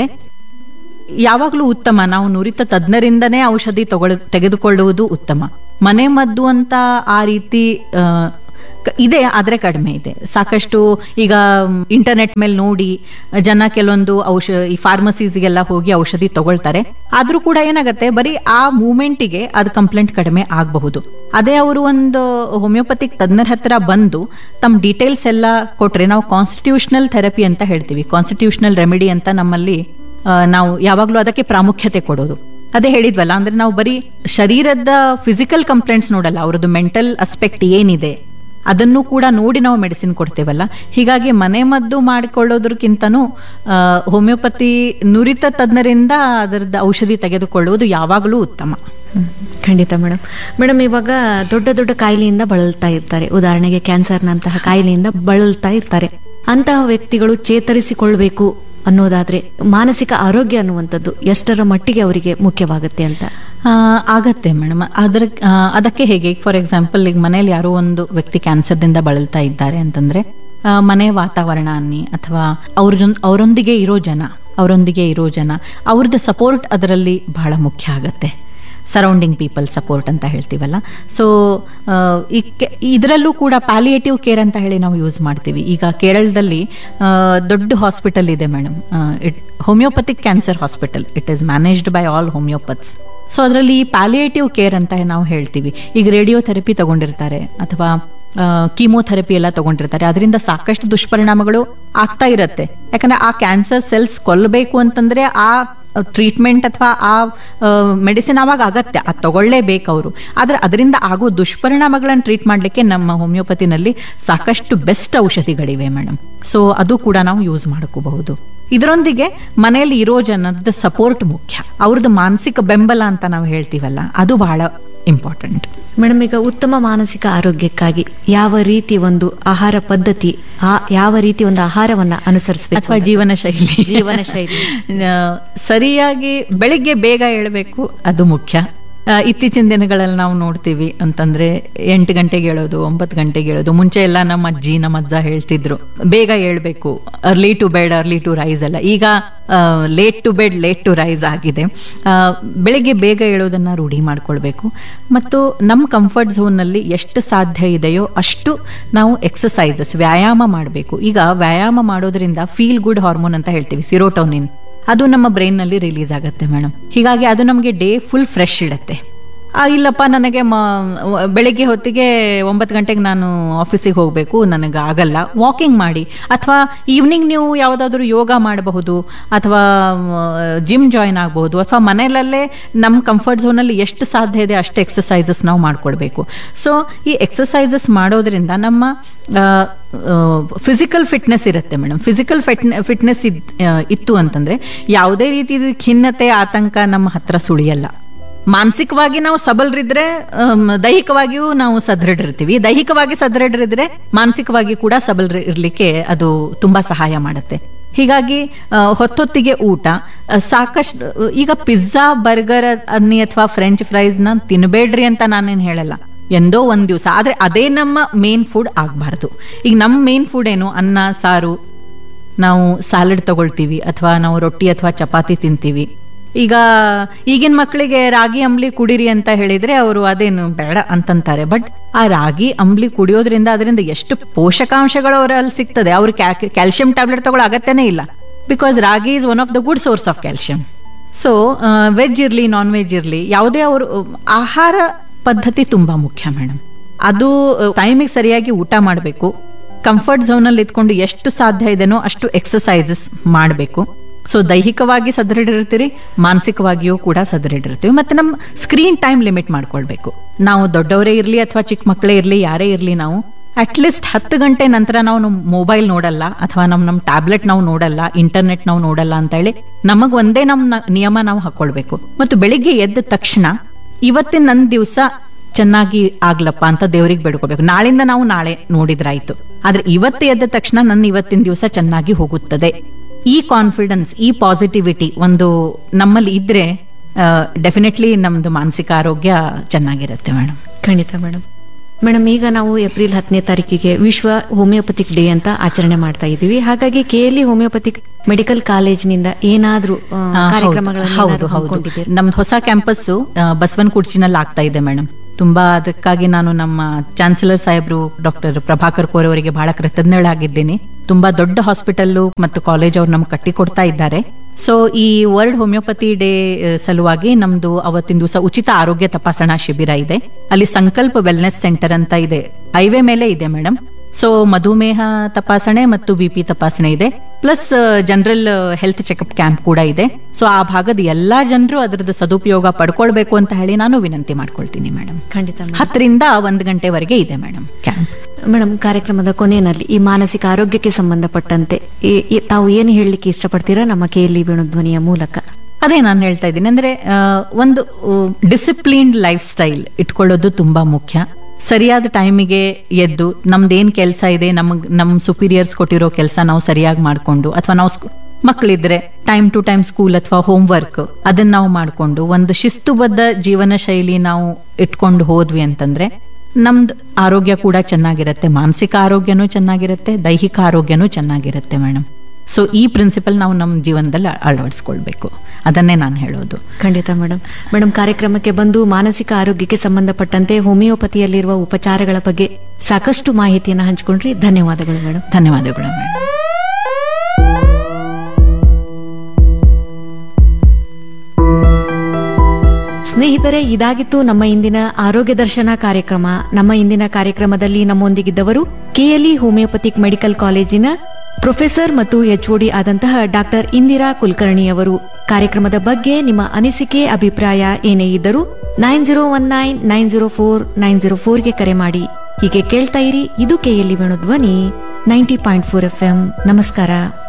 ಯಾವಾಗಲೂ ಉತ್ತಮ ನಾವು ನುರಿತ ತಜ್ಞರಿಂದನೇ ಔಷಧಿ ತಗೊಳ್ ತೆಗೆದುಕೊಳ್ಳುವುದು ಉತ್ತಮ ಮನೆ ಮದ್ದು ಅಂತ ಆ ರೀತಿ ಆ, ಕ- ಇದೆ ಆದ್ರೆ ಕಡಿಮೆ ಇದೆ ಸಾಕಷ್ಟು ಈಗ ಇಂಟರ್ನೆಟ್ ಮೇಲೆ ನೋಡಿ ಜನ ಕೆಲವೊಂದು ಔಷ ಈ ಫಾರ್ಮಸೀಸ್ಗೆಲ್ಲ ಹೋಗಿ ಔಷಧಿ ತಗೊಳ್ತಾರೆ ಆದ್ರೂ ಕೂಡ ಏನಾಗುತ್ತೆ ಬರೀ ಆ ಮೂಮೆಂಟಿಗೆ ಅದು ಕಂಪ್ಲೇಂಟ್ ಕಡಿಮೆ ಆಗಬಹುದು ಅದೇ ಅವರು ಒಂದು ಹೋಮಿಯೋಪತಿಕ್ ತಜ್ಞರ ಹತ್ರ ಬಂದು ತಮ್ಮ ಡೀಟೇಲ್ಸ್ ಎಲ್ಲ ಕೊಟ್ರೆ ನಾವು ಕಾನ್ಸ್ಟಿಟ್ಯೂಷನಲ್ ಥೆರಪಿ ಅಂತ ಹೇಳ್ತೀವಿ ಕಾನ್ಸ್ಟಿಟ್ಯೂಷನಲ್ ರೆಮಿಡಿ ಅಂತ ನಮ್ಮಲ್ಲಿ ಆ, ನಾವು ಯಾವಾಗಲೂ ಅದಕ್ಕೆ ಪ್ರಾಮುಖ್ಯತೆ ಕೊಡೋದು ಅದೇ ಹೇಳಿದ್ವಲ್ಲ ಅಂದ್ರೆ ನಾವು ಬರೀ ಶರೀರದ ಫಿಸಿಕಲ್ ಕಂಪ್ಲೇಂಟ್ಸ್ ನೋಡಲ್ಲ ಅವ್ರದ್ದು ಮೆಂಟಲ್ ಅಸ್ಪೆಕ್ಟ್ ಏನಿದೆ ಅದನ್ನು ಕೂಡ ನೋಡಿ ನಾವು ಮೆಡಿಸಿನ್ ಕೊಡ್ತೇವಲ್ಲ ಹೀಗಾಗಿ ಮನೆ ಮದ್ದು ಮಾಡಿಕೊಳ್ಳೋದಕ್ಕಿಂತನೂ ಆ, ಹೋಮಿಯೋಪತಿ ನುರಿತ ತಜ್ಞರಿಂದ ಅದರದ್ದು ಔಷಧಿ ತೆಗೆದುಕೊಳ್ಳುವುದು ಯಾವಾಗಲೂ ಉತ್ತಮ ಖಂಡಿತ ಮೇಡಮ್ ಮೇಡಮ್ ಇವಾಗ ದೊಡ್ಡ ದೊಡ್ಡ ಕಾಯಿಲೆಯಿಂದ ಬಳಲ್ತಾ ಇರ್ತಾರೆ ಉದಾಹರಣೆಗೆ ಕ್ಯಾನ್ಸರ್ನಂತಹ ಕಾಯಿಲೆಯಿಂದ ಬಳಲ್ತಾ ಇರ್ತಾರೆ ಅಂತಹ ವ್ಯಕ್ತಿಗಳು ಚೇತರಿಸಿಕೊಳ್ಬೇಕು ಅನ್ನೋದಾದ್ರೆ ಮಾನಸಿಕ ಆರೋಗ್ಯ ಅನ್ನುವಂಥದ್ದು ಎಷ್ಟರ ಮಟ್ಟಿಗೆ ಅವರಿಗೆ ಮುಖ್ಯವಾಗುತ್ತೆ ಅಂತ ಆ, ಆಗತ್ತೆ ಮೇಡಮ್ ಅದ್ರ ಆ, ಅದಕ್ಕೆ ಹೇಗೆ ಫಾರ್ ಎಕ್ಸಾಂಪಲ್ ಈಗ ಮನೇಲಿ ಯಾರೋ ಒಂದು ವ್ಯಕ್ತಿ ಕ್ಯಾನ್ಸರ್ದಿಂದ ಬಳಲ್ತಾ ಇದ್ದಾರೆ ಅಂತಂದ್ರೆ ಆ, ಮನೆ ವಾತಾವರಣ ಅನ್ನಿ ಅಥವಾ ಅವ್ರ ಜೊನ್ ಅವರೊಂದಿಗೆ ಇರೋ ಜನ ಅವರೊಂದಿಗೆ ಇರೋ ಜನ ಅವ್ರದ್ದು ಸಪೋರ್ಟ್ ಅದರಲ್ಲಿ ಬಹಳ ಮುಖ್ಯ ಆಗತ್ತೆ ಸರೌಂಡಿಂಗ್ ಪೀಪಲ್ ಸಪೋರ್ಟ್ ಅಂತ ಹೇಳ್ತೀವಲ್ಲ ಸೊ ಇದರಲ್ಲೂ ಕೂಡ ಪ್ಯಾಲಿಯೇಟಿವ್ ಕೇರ್ ಅಂತ ಹೇಳಿ ನಾವು ಯೂಸ್ ಮಾಡ್ತೀವಿ ಈಗ ಕೇರಳದಲ್ಲಿ ಆ, ದೊಡ್ಡ ಹಾಸ್ಪಿಟಲ್ ಇದೆ madam it homeopathic cancer hospital it is managed by all homeopaths so ಅದರಲ್ಲಿ ಪ್ಯಾಲಿಯೇಟಿವ್ ಕೇರ್ ಅಂತ ನಾವು ಹೇಳ್ತೀವಿ ಈಗ ರೇಡಿಯೋಥೆರಪಿ ತಗೊಂಡಿರ್ತಾರೆ ಅಥವಾ ಕೀಮೋಥೆರಪಿ ಎಲ್ಲ ತಗೊಂಡಿರ್ತಾರೆ ಅದರಿಂದ ಸಾಕಷ್ಟು ದುಷ್ಪರಿಣಾಮಗಳು ಆಗ್ತಾ ಇರತ್ತೆ ಯಾಕಂದ್ರೆ ಆ ಕ್ಯಾನ್ಸರ್ ಸೆಲ್ಸ್ ಕೊಲ್ಲಬೇಕು ಅಂತಂದ್ರೆ ಆ ಟ್ರೀಟ್ಮೆಂಟ್ ಅಥವಾ ಆ ಮೆಡಿಸಿನ್ ಆವಾಗ ಆಗತ್ತೆ ಅದು ತಗೊಳ್ಳೇಬೇಕು ಅವರು ಆದ್ರೆ ಅದರಿಂದ ಆಗೋ ದುಷ್ಪರಿಣಾಮಗಳನ್ನು ಟ್ರೀಟ್ ಮಾಡಲಿಕ್ಕೆ ನಮ್ಮ ಹೋಮಿಯೋಪತಿನಲ್ಲಿ ಸಾಕಷ್ಟು ಬೆಸ್ಟ್ ಔಷಧಿಗಳಿವೆ ಮೇಡಮ್ ಸೊ ಅದು ಕೂಡ ನಾವು ಯೂಸ್ ಮಾಡ್ಕೋಬಹುದು ಇದರೊಂದಿಗೆ ಮನೆಯಲ್ಲಿ ಇರೋ ಜನರದ ಸಪೋರ್ಟ್ ಮುಖ್ಯ ಅವ್ರದ್ದು ಮಾನಸಿಕ ಬೆಂಬಲ ಅಂತ ನಾವು ಹೇಳ್ತೀವಲ್ಲ ಅದು ಬಹಳ ಇಂಪಾರ್ಟೆಂಟ್ ಮೇಡಮ್ ಈಗ ಉತ್ತಮ ಮಾನಸಿಕ ಆರೋಗ್ಯಕ್ಕಾಗಿ ಯಾವ ರೀತಿ ಒಂದು ಆಹಾರ ಪದ್ಧತಿ ಆ ಯಾವ ರೀತಿ ಒಂದು ಆಹಾರವನ್ನ ಅನುಸರಿಸಬೇಕು ಅಥವಾ ಜೀವನ ಶೈಲಿ ಜೀವನ ಶೈಲಿ. ಆ, ಸರಿಯಾಗಿ ಬೆಳಿಗ್ಗೆ ಬೇಗ ಏಳಬೇಕು ಅದು ಮುಖ್ಯ ಆ, ಇತ್ತೀಚಿನ ದಿನಗಳಲ್ಲಿ ನಾವು ನೋಡ್ತೀವಿ ಅಂತಂದ್ರೆ ಎಂಟು ಗಂಟೆಗೆ ಹೇಳೋದು ಒಂಬತ್ತು ಗಂಟೆಗೆ ಹೇಳೋದು ಮುಂಚೆ ಎಲ್ಲ ನಮ್ಮ ಅಜ್ಜಿ ನಮ್ಮ ಅಜ್ಜ ಹೇಳ್ತಿದ್ರು ಬೇಗ ಹೇಳ್ಬೇಕು early to bed early to rise ಅಲ್ಲ ಈಗ late to bed late to rise ಆಗಿದೆ ಆ, ಬೆಳಿಗ್ಗೆ ಬೇಗ ಹೇಳೋದನ್ನ ರೂಢಿ ಮಾಡ್ಕೊಳ್ಬೇಕು ಮತ್ತು ನಮ್ಮ ಕಂಫರ್ಟ್ ಝೋನ್ನಲ್ಲಿ ಎಷ್ಟು ಸಾಧ್ಯ ಇದೆಯೋ ಅಷ್ಟು ನಾವು ಎಕ್ಸಸೈಸಸ್ ವ್ಯಾಯಾಮ ಮಾಡಬೇಕು ಈಗ ವ್ಯಾಯಾಮ ಮಾಡೋದ್ರಿಂದ ಫೀಲ್ ಗುಡ್ ಹಾರ್ಮೋನ್ ಅಂತ ಹೇಳ್ತೀವಿ ಸಿರೋಟೋನಿನ್ ಅದು ನಮ್ಮ ಬ್ರೈನ್ನಲ್ಲಿ ರಿಲೀಸ್ ಆಗುತ್ತೆ ಮೇಡಮ್ ಹೀಗಾಗಿ ಅದು ನಮಗೆ ಡೇ ಫುಲ್ ಫ್ರೆಶ್ ಇಡುತ್ತೆ ಆ, ಇಲ್ಲಪ್ಪ ನನಗೆ ಮ ಬೆಳಿಗ್ಗೆ ಹೊತ್ತಿಗೆ ಒಂಬತ್ತು ಗಂಟೆಗೆ ನಾನು ಆಫೀಸಿಗೆ ಹೋಗಬೇಕು ನನಗೆ ಆಗಲ್ಲ ವಾಕಿಂಗ್ ಮಾಡಿ ಅಥವಾ ಈವ್ನಿಂಗ್ ನೀವು ಯಾವುದಾದ್ರೂ ಯೋಗ ಮಾಡಬಹುದು ಅಥವಾ ಜಿಮ್ ಜಾಯಿನ್ ಆಗಬಹುದು ಅಥವಾ ಮನೆಯಲ್ಲೇ ನಮ್ಮ ಕಂಫರ್ಟ್ ಝೋನಲ್ಲಿ ಎಷ್ಟು ಸಾಧ್ಯ ಇದೆ ಅಷ್ಟು ಎಕ್ಸಸೈಸಸ್ ನಾವು ಮಾಡ್ಕೊಳ್ಬೇಕು ಸೊ ಈ ಎಕ್ಸಸೈಸಸ್ ಮಾಡೋದ್ರಿಂದ ನಮ್ಮ ಫಿಸಿಕಲ್ ಫಿಟ್ನೆಸ್ ಇರುತ್ತೆ ಮೇಡಮ್ ಫಿಸಿಕಲ್ ಫಿಟ್ನೆಸ್ ಇತ್ತು ಅಂತಂದ್ರೆ ಯಾವುದೇ ರೀತಿ ಖಿನ್ನತೆ ಆತಂಕ ನಮ್ಮ ಹತ್ರ ಸುಳಿಯಲ್ಲ ಮಾನಸಿಕವಾಗಿ ನಾವು ಸಬಲರಿದ್ರೆ ಆಮ್, ದೈಹಿಕವಾಗಿಯೂ ನಾವು ಸದೃಢರಿರ್ತೀವಿ ದೈಹಿಕವಾಗಿ ಸದೃಢರಿದ್ರೆ ಮಾನಸಿಕವಾಗಿ ಕೂಡ ಸಬಲ ಇರ್ಲಿಕ್ಕೆ ಅದು ತುಂಬಾ ಸಹಾಯ ಮಾಡುತ್ತೆ ಹೀಗಾಗಿ ಆ, ಹೊತ್ತೊತ್ತಿಗೆ ಊಟ ಸಾಕಷ್ಟು ಈಗ ಪಿಜ್ಜಾ ಬರ್ಗರ್ ಅನ್ನಿ ಅಥವಾ ಫ್ರೆಂಚ್ ಫ್ರೈಸ್ನ ತಿನ್ಬೇಡ್ರಿ ಅಂತ ನಾನೇನು ಹೇಳಲ್ಲ ಎಂದೋ ಒಂದ್ ದಿವಸ ಆದ್ರೆ ಅದೇ ನಮ್ಮ ಮೇನ್ ಫುಡ್ ಆಗಬಾರ್ದು ಈಗ ನಮ್ಮ ಮೇನ್ ಫುಡ್ ಏನು ಅನ್ನ ಸಾರು ನಾವು ಸ್ಯಾಲಡ್ ತಗೊಳ್ತೀವಿ ಅಥವಾ ನಾವು ರೊಟ್ಟಿ ಅಥವಾ ಚಪಾತಿ ತಿಂತೀವಿ ಈಗ ಈಗಿನ ಮಕ್ಕಳಿಗೆ ರಾಗಿ ಅಂಬ್ಲಿ ಕುಡೀರಿ ಅಂತ ಹೇಳಿದ್ರೆ ಅವರು ಅದೇನು ಬೇಡ ಅಂತಂತಾರೆ ಬಟ್ ಆ ರಾಗಿ ಅಂಬ್ಲಿ ಕುಡಿಯೋದ್ರಿಂದ ಅದರಿಂದ ಎಷ್ಟು ಪೋಷಕಾಂಶಗಳು ಅವರಲ್ಲಿ ಸಿಗ್ತದೆ ಅವ್ರು ಕ್ಯಾಲ್ಸಿಯಂ ಟ್ಯಾಬ್ಲೆಟ್ ತಗೊಳ್ಳೋ ಅಗತ್ಯನೇ ಇಲ್ಲ because ragi is one of the good source of calcium so veg ಇರಲಿ ನಾನ್ ವೆಜ್ ಇರಲಿ ಯಾವುದೇ ಅವರು ಆಹಾರ ಪದ್ಧತಿ ತುಂಬಾ ಮುಖ್ಯ ಮೇಡಮ್ ಅದು ಟೈಮಿಗೆ ಸರಿಯಾಗಿ ಊಟ ಮಾಡಬೇಕು ಕಂಫರ್ಟ್ ಝೋನಲ್ಲಿ ಇದ್ಕೊಂಡು ಎಷ್ಟು ಸಾಧ್ಯ ಇದೆನೋ ಅಷ್ಟು ಎಕ್ಸಸೈಸಸ್ ಮಾಡಬೇಕು ಸೊ ದೈಹಿಕವಾಗಿ ಸದೃಢಿರ್ತೀರಿ ಮಾನಸಿಕವಾಗಿಯೂ ಕೂಡ ಸದೃಢಿರ್ತೀವಿ ಮತ್ತೆ ನಮ್ಮ ಸ್ಕ್ರೀನ್ ಟೈಮ್ ಲಿಮಿಟ್ ಮಾಡ್ಕೊಳ್ಬೇಕು ನಾವು ದೊಡ್ಡವರೇ ಇರಲಿ ಅಥವಾ ಚಿಕ್ಕ ಮಕ್ಕಳೇ ಇರಲಿ ಯಾರೇ ಇರಲಿ ನಾವು ಅಟ್ಲೀಸ್ಟ್ ಹತ್ತು ಗಂಟೆ ನಂತರ ನಾವು ನಮ್ಮ ಮೊಬೈಲ್ ನೋಡಲ್ಲ ಅಥವಾ ನಮ್ಮ ನಮ್ಮ ಟ್ಯಾಬ್ಲೆಟ್ ನಾವು ನೋಡಲ್ಲ ಇಂಟರ್ನೆಟ್ ನಾವು ನೋಡಲ್ಲ ಅಂತ ಹೇಳಿ ನಮಗ್ ಒಂದೇ ನಮ್ಮ ನಿಯಮ ನಾವು ಹಾಕೊಳ್ಬೇಕು ಮತ್ತು ಬೆಳಿಗ್ಗೆ ಎದ್ದ ತಕ್ಷಣ ಇವತ್ತಿನ ನನ್ನ ದಿವಸ ಚೆನ್ನಾಗಿ ಆಗ್ಲಪ್ಪ ಅಂತ ದೇವ್ರಿಗೆ ಬೇಡ್ಕೋಬೇಕು ನಾಳಿಂದ ನಾವು ನಾಳೆ ನೋಡಿದ್ರಾಯ್ತು ಆದ್ರೆ ಇವತ್ತು ಎದ್ದ ತಕ್ಷಣ ನನ್ನ ಇವತ್ತಿನ ದಿವಸ ಚೆನ್ನಾಗಿ ಹೋಗುತ್ತದೆ ಈ ಕಾನ್ಫಿಡೆನ್ಸ್ ಈ ಪಾಸಿಟಿವಿಟಿ ಒಂದು ನಮ್ಮಲ್ಲಿ ಇದ್ರೆ ಡೆಫಿನೆಟ್ಲಿ ನಮ್ದು ಮಾನಸಿಕ ಆರೋಗ್ಯ ಚೆನ್ನಾಗಿರುತ್ತೆ ಮೇಡಮ್ ಖಂಡಿತ ಮೇಡಮ್ ಮೇಡಮ್ ಈಗ ನಾವು ಏಪ್ರಿಲ್ ಹತ್ತನೇ ತಾರೀಕಿಗೆ ವಿಶ್ವ ಹೋಮಿಯೋಪತಿಕ್ ಡೇ ಅಂತ ಆಚರಣೆ ಮಾಡ್ತಾ ಇದ್ದೀವಿ ಹಾಗಾಗಿ ಕೆಎಲ್ಇ ಹೋಮಿಯೋಪತಿಕ್ ಮೆಡಿಕಲ್ ಕಾಲೇಜಿನಿಂದ ಏನಾದ್ರೂ ಆ, ಕಾರ್ಯಕ್ರಮಗಳನ್ನು ಹೌದು ಏನಾದ್ರೂ ಹೌದು ಹಮ್ಮಿಕೊಂಡಿದ್ದೀರಾ? ನಮ್ದು ಹೊಸ ಕ್ಯಾಂಪಸ್ ಬಸವನ್ ಕುರ್ಚಿನಲ್ಲಿ ಆಗ್ತಾ ಇದೆ ಮೇಡಮ್ ತುಂಬಾ ಅದಕ್ಕಾಗಿ ನಾನು ನಮ್ಮ ಚಾನ್ಸಲರ್ ಸಾಹೇಬ್ರು ಡಾಕ್ಟರ್ ಪ್ರಭಾಕರ್ ಕೋರ್ ಅವರಿಗೆ ಬಹಳ ಕೃತಜ್ಞಳಾಗಿದ್ದೀನಿ ತುಂಬಾ ದೊಡ್ಡ ಹಾಸ್ಪಿಟಲ್ ಮತ್ತು ಕಾಲೇಜ್ ಅವ್ರು ನಮ್ಗೆ ಕಟ್ಟಿಕೊಡ್ತಾ ಇದ್ದಾರೆ ಸೊ ಈ ವರ್ಲ್ಡ್ ಹೋಮಿಯೋಪತಿ ಡೇ ಸಲುವಾಗಿ ನಮ್ದು ಅವತ್ತಿನ ದಿವಸ ಉಚಿತ ಆರೋಗ್ಯ ತಪಾಸಣಾ ಶಿಬಿರ ಇದೆ ಅಲ್ಲಿ ಸಂಕಲ್ಪ ವೆಲ್ನೆಸ್ ಸೆಂಟರ್ ಅಂತ ಇದೆ ಹೈವೇ ಮೇಲೆ ಇದೆ ಮೇಡಮ್ ಸೊ ಮಧುಮೇಹ ತಪಾಸಣೆ ಮತ್ತು ಬಿ ಪಿ ತಪಾಸಣೆ ಇದೆ plus general health checkup camp ಕೂಡ ಇದೆ ಸೊ ಆ ಭಾಗದ ಎಲ್ಲಾ ಜನರು ಅದರದ ಸದುಪಯೋಗ ಪಡ್ಕೊಳ್ಬೇಕು ಅಂತ ಹೇಳಿ ನಾನು ವಿನಂತಿ ಮಾಡ್ಕೊಳ್ತೀನಿ ಮೇಡಮ್ ಖಂಡಿತ ಮೇಡಮ್. ಹತ್ತರಿಂದ ಒಂದ್ ಗಂಟೆವರೆಗೆ ಇದೆ ಮೇಡಮ್ ಕ್ಯಾಂಪ್ ಮೇಡಮ್ ಕಾರ್ಯಕ್ರಮದ ಕೊನೆಯಲ್ಲಿ ಈ ಮಾನಸಿಕ ಆರೋಗ್ಯಕ್ಕೆ ಸಂಬಂಧಪಟ್ಟಂತೆ ಈ- ಈ- ತಾವು ಏನು ಹೇಳಲಿಕ್ಕೆ ಇಷ್ಟಪಡ್ತೀರಾ ನಮ್ಮ ಕೆಎಲ್ಇ ವೇಣುಧ್ವನಿಯ ಮೂಲಕ ಅದೇ ನಾನು ಹೇಳ್ತಾ ಇದ್ದೀನಿ ಅಂದ್ರೆ ಆ, ಒಂದು ಡಿಸಿಪ್ಲಿನ್ಡ್ ಲೈಫ್ ಸ್ಟೈಲ್ ಇಟ್ಕೊಳ್ಳೋದು ತುಂಬಾ ಮುಖ್ಯ ಸರಿಯಾದ ಟೈಮಿಗೆ ಎದ್ದು ನಮ್ದೇನ್ ಕೆಲಸ ಇದೆ ನಮಗ್ ನಮ್ ಸುಪೀರಿಯರ್ಸ್ ಕೊಟ್ಟಿರೋ ಕೆಲಸ ನಾವು ಸರಿಯಾಗಿ ಮಾಡ್ಕೊಂಡು ಅಥವಾ ನಾವು ಸ್ಕೂ- ಮಕ್ಕಳಿದ್ರೆ ಟೈಮ್ ಟು ಟೈಮ್ ಸ್ಕೂಲ್ ಅಥವಾ ಹೋಮ್ ವರ್ಕ್ ಅದನ್ನ ನಾವು ಮಾಡ್ಕೊಂಡು ಒಂದು ಶಿಸ್ತುಬದ್ಧ ಜೀವನ ಶೈಲಿ ನಾವು ಇಟ್ಕೊಂಡು ಹೋದ್ವಿ ಅಂತಂದ್ರೆ ನಮ್ದು ಆರೋಗ್ಯ ಕೂಡ ಚೆನ್ನಾಗಿರುತ್ತೆ ಮಾನಸಿಕ ಆರೋಗ್ಯನೂ ಚೆನ್ನಾಗಿರುತ್ತೆ ದೈಹಿಕ ಆರೋಗ್ಯನೂ ಚೆನ್ನಾಗಿರುತ್ತೆ ಮೇಡಮ್ ಸೊ ಈ ಪ್ರಿನ್ಸಿಪಲ್ ನಾವು ನಮ್ಮ ಜೀವನದಲ್ಲಿ ಅಳವಡಿಸ್ಕೊಳ್ಬೇಕು ಅದನ್ನೇ ನಾನು ಹೇಳೋದು ಖಂಡಿತ ಮೇಡಮ್ ಮೇಡಮ್ ಕಾರ್ಯಕ್ರಮಕ್ಕೆ ಬಂದು ಮಾನಸಿಕ ಆರೋಗ್ಯಕ್ಕೆ ಸಂಬಂಧಪಟ್ಟಂತೆ ಹೋಮಿಯೋಪತಿಯಲ್ಲಿರುವ ಉಪಚಾರಗಳ ಬಗ್ಗೆ ಸಾಕಷ್ಟು ಮಾಹಿತಿಯನ್ನು ಹಂಚಿಕೊಂಡ್ರಿ ಧನ್ಯವಾದಗಳು ಮೇಡಮ್ ಧನ್ಯವಾದಗಳು ಮೇಡಮ್ ಸ್ನೇಹಿತರೆ ಇದಾಗಿತ್ತು ನಮ್ಮ ಇಂದಿನ ಆರೋಗ್ಯ ದರ್ಶನ ಕಾರ್ಯಕ್ರಮ ನಮ್ಮ ಇಂದಿನ ಕಾರ್ಯಕ್ರಮದಲ್ಲಿ ನಮ್ಮೊಂದಿಗಿದ್ದವರು ಕೆಎಲ್ಇ ಹೋಮಿಯೋಪತಿಕ್ ಮೆಡಿಕಲ್ ಕಾಲೇಜಿನ ಪ್ರೊಫೆಸರ್ ಮತ್ತು ಎಚ್ಒಡಿ ಆದಂತಹ ಡಾಕ್ಟರ್ ಇಂದಿರಾ ಕುಲಕರ್ಣಿ ಅವರು ಕಾರ್ಯಕ್ರಮದ ಬಗ್ಗೆ ನಿಮ್ಮ ಅನಿಸಿಕೆ ಅಭಿಪ್ರಾಯ ಏನೇ ಇದ್ದರೂ nine zero one nine nine zero four nine zero ಫೋರ್ಗೆ ಕರೆ ಮಾಡಿ ಹೀಗೆ ಕೇಳ್ತಾ ಇರಿ ಇದು KLE Venu Dhwani ninety point four F ನಮಸ್ಕಾರ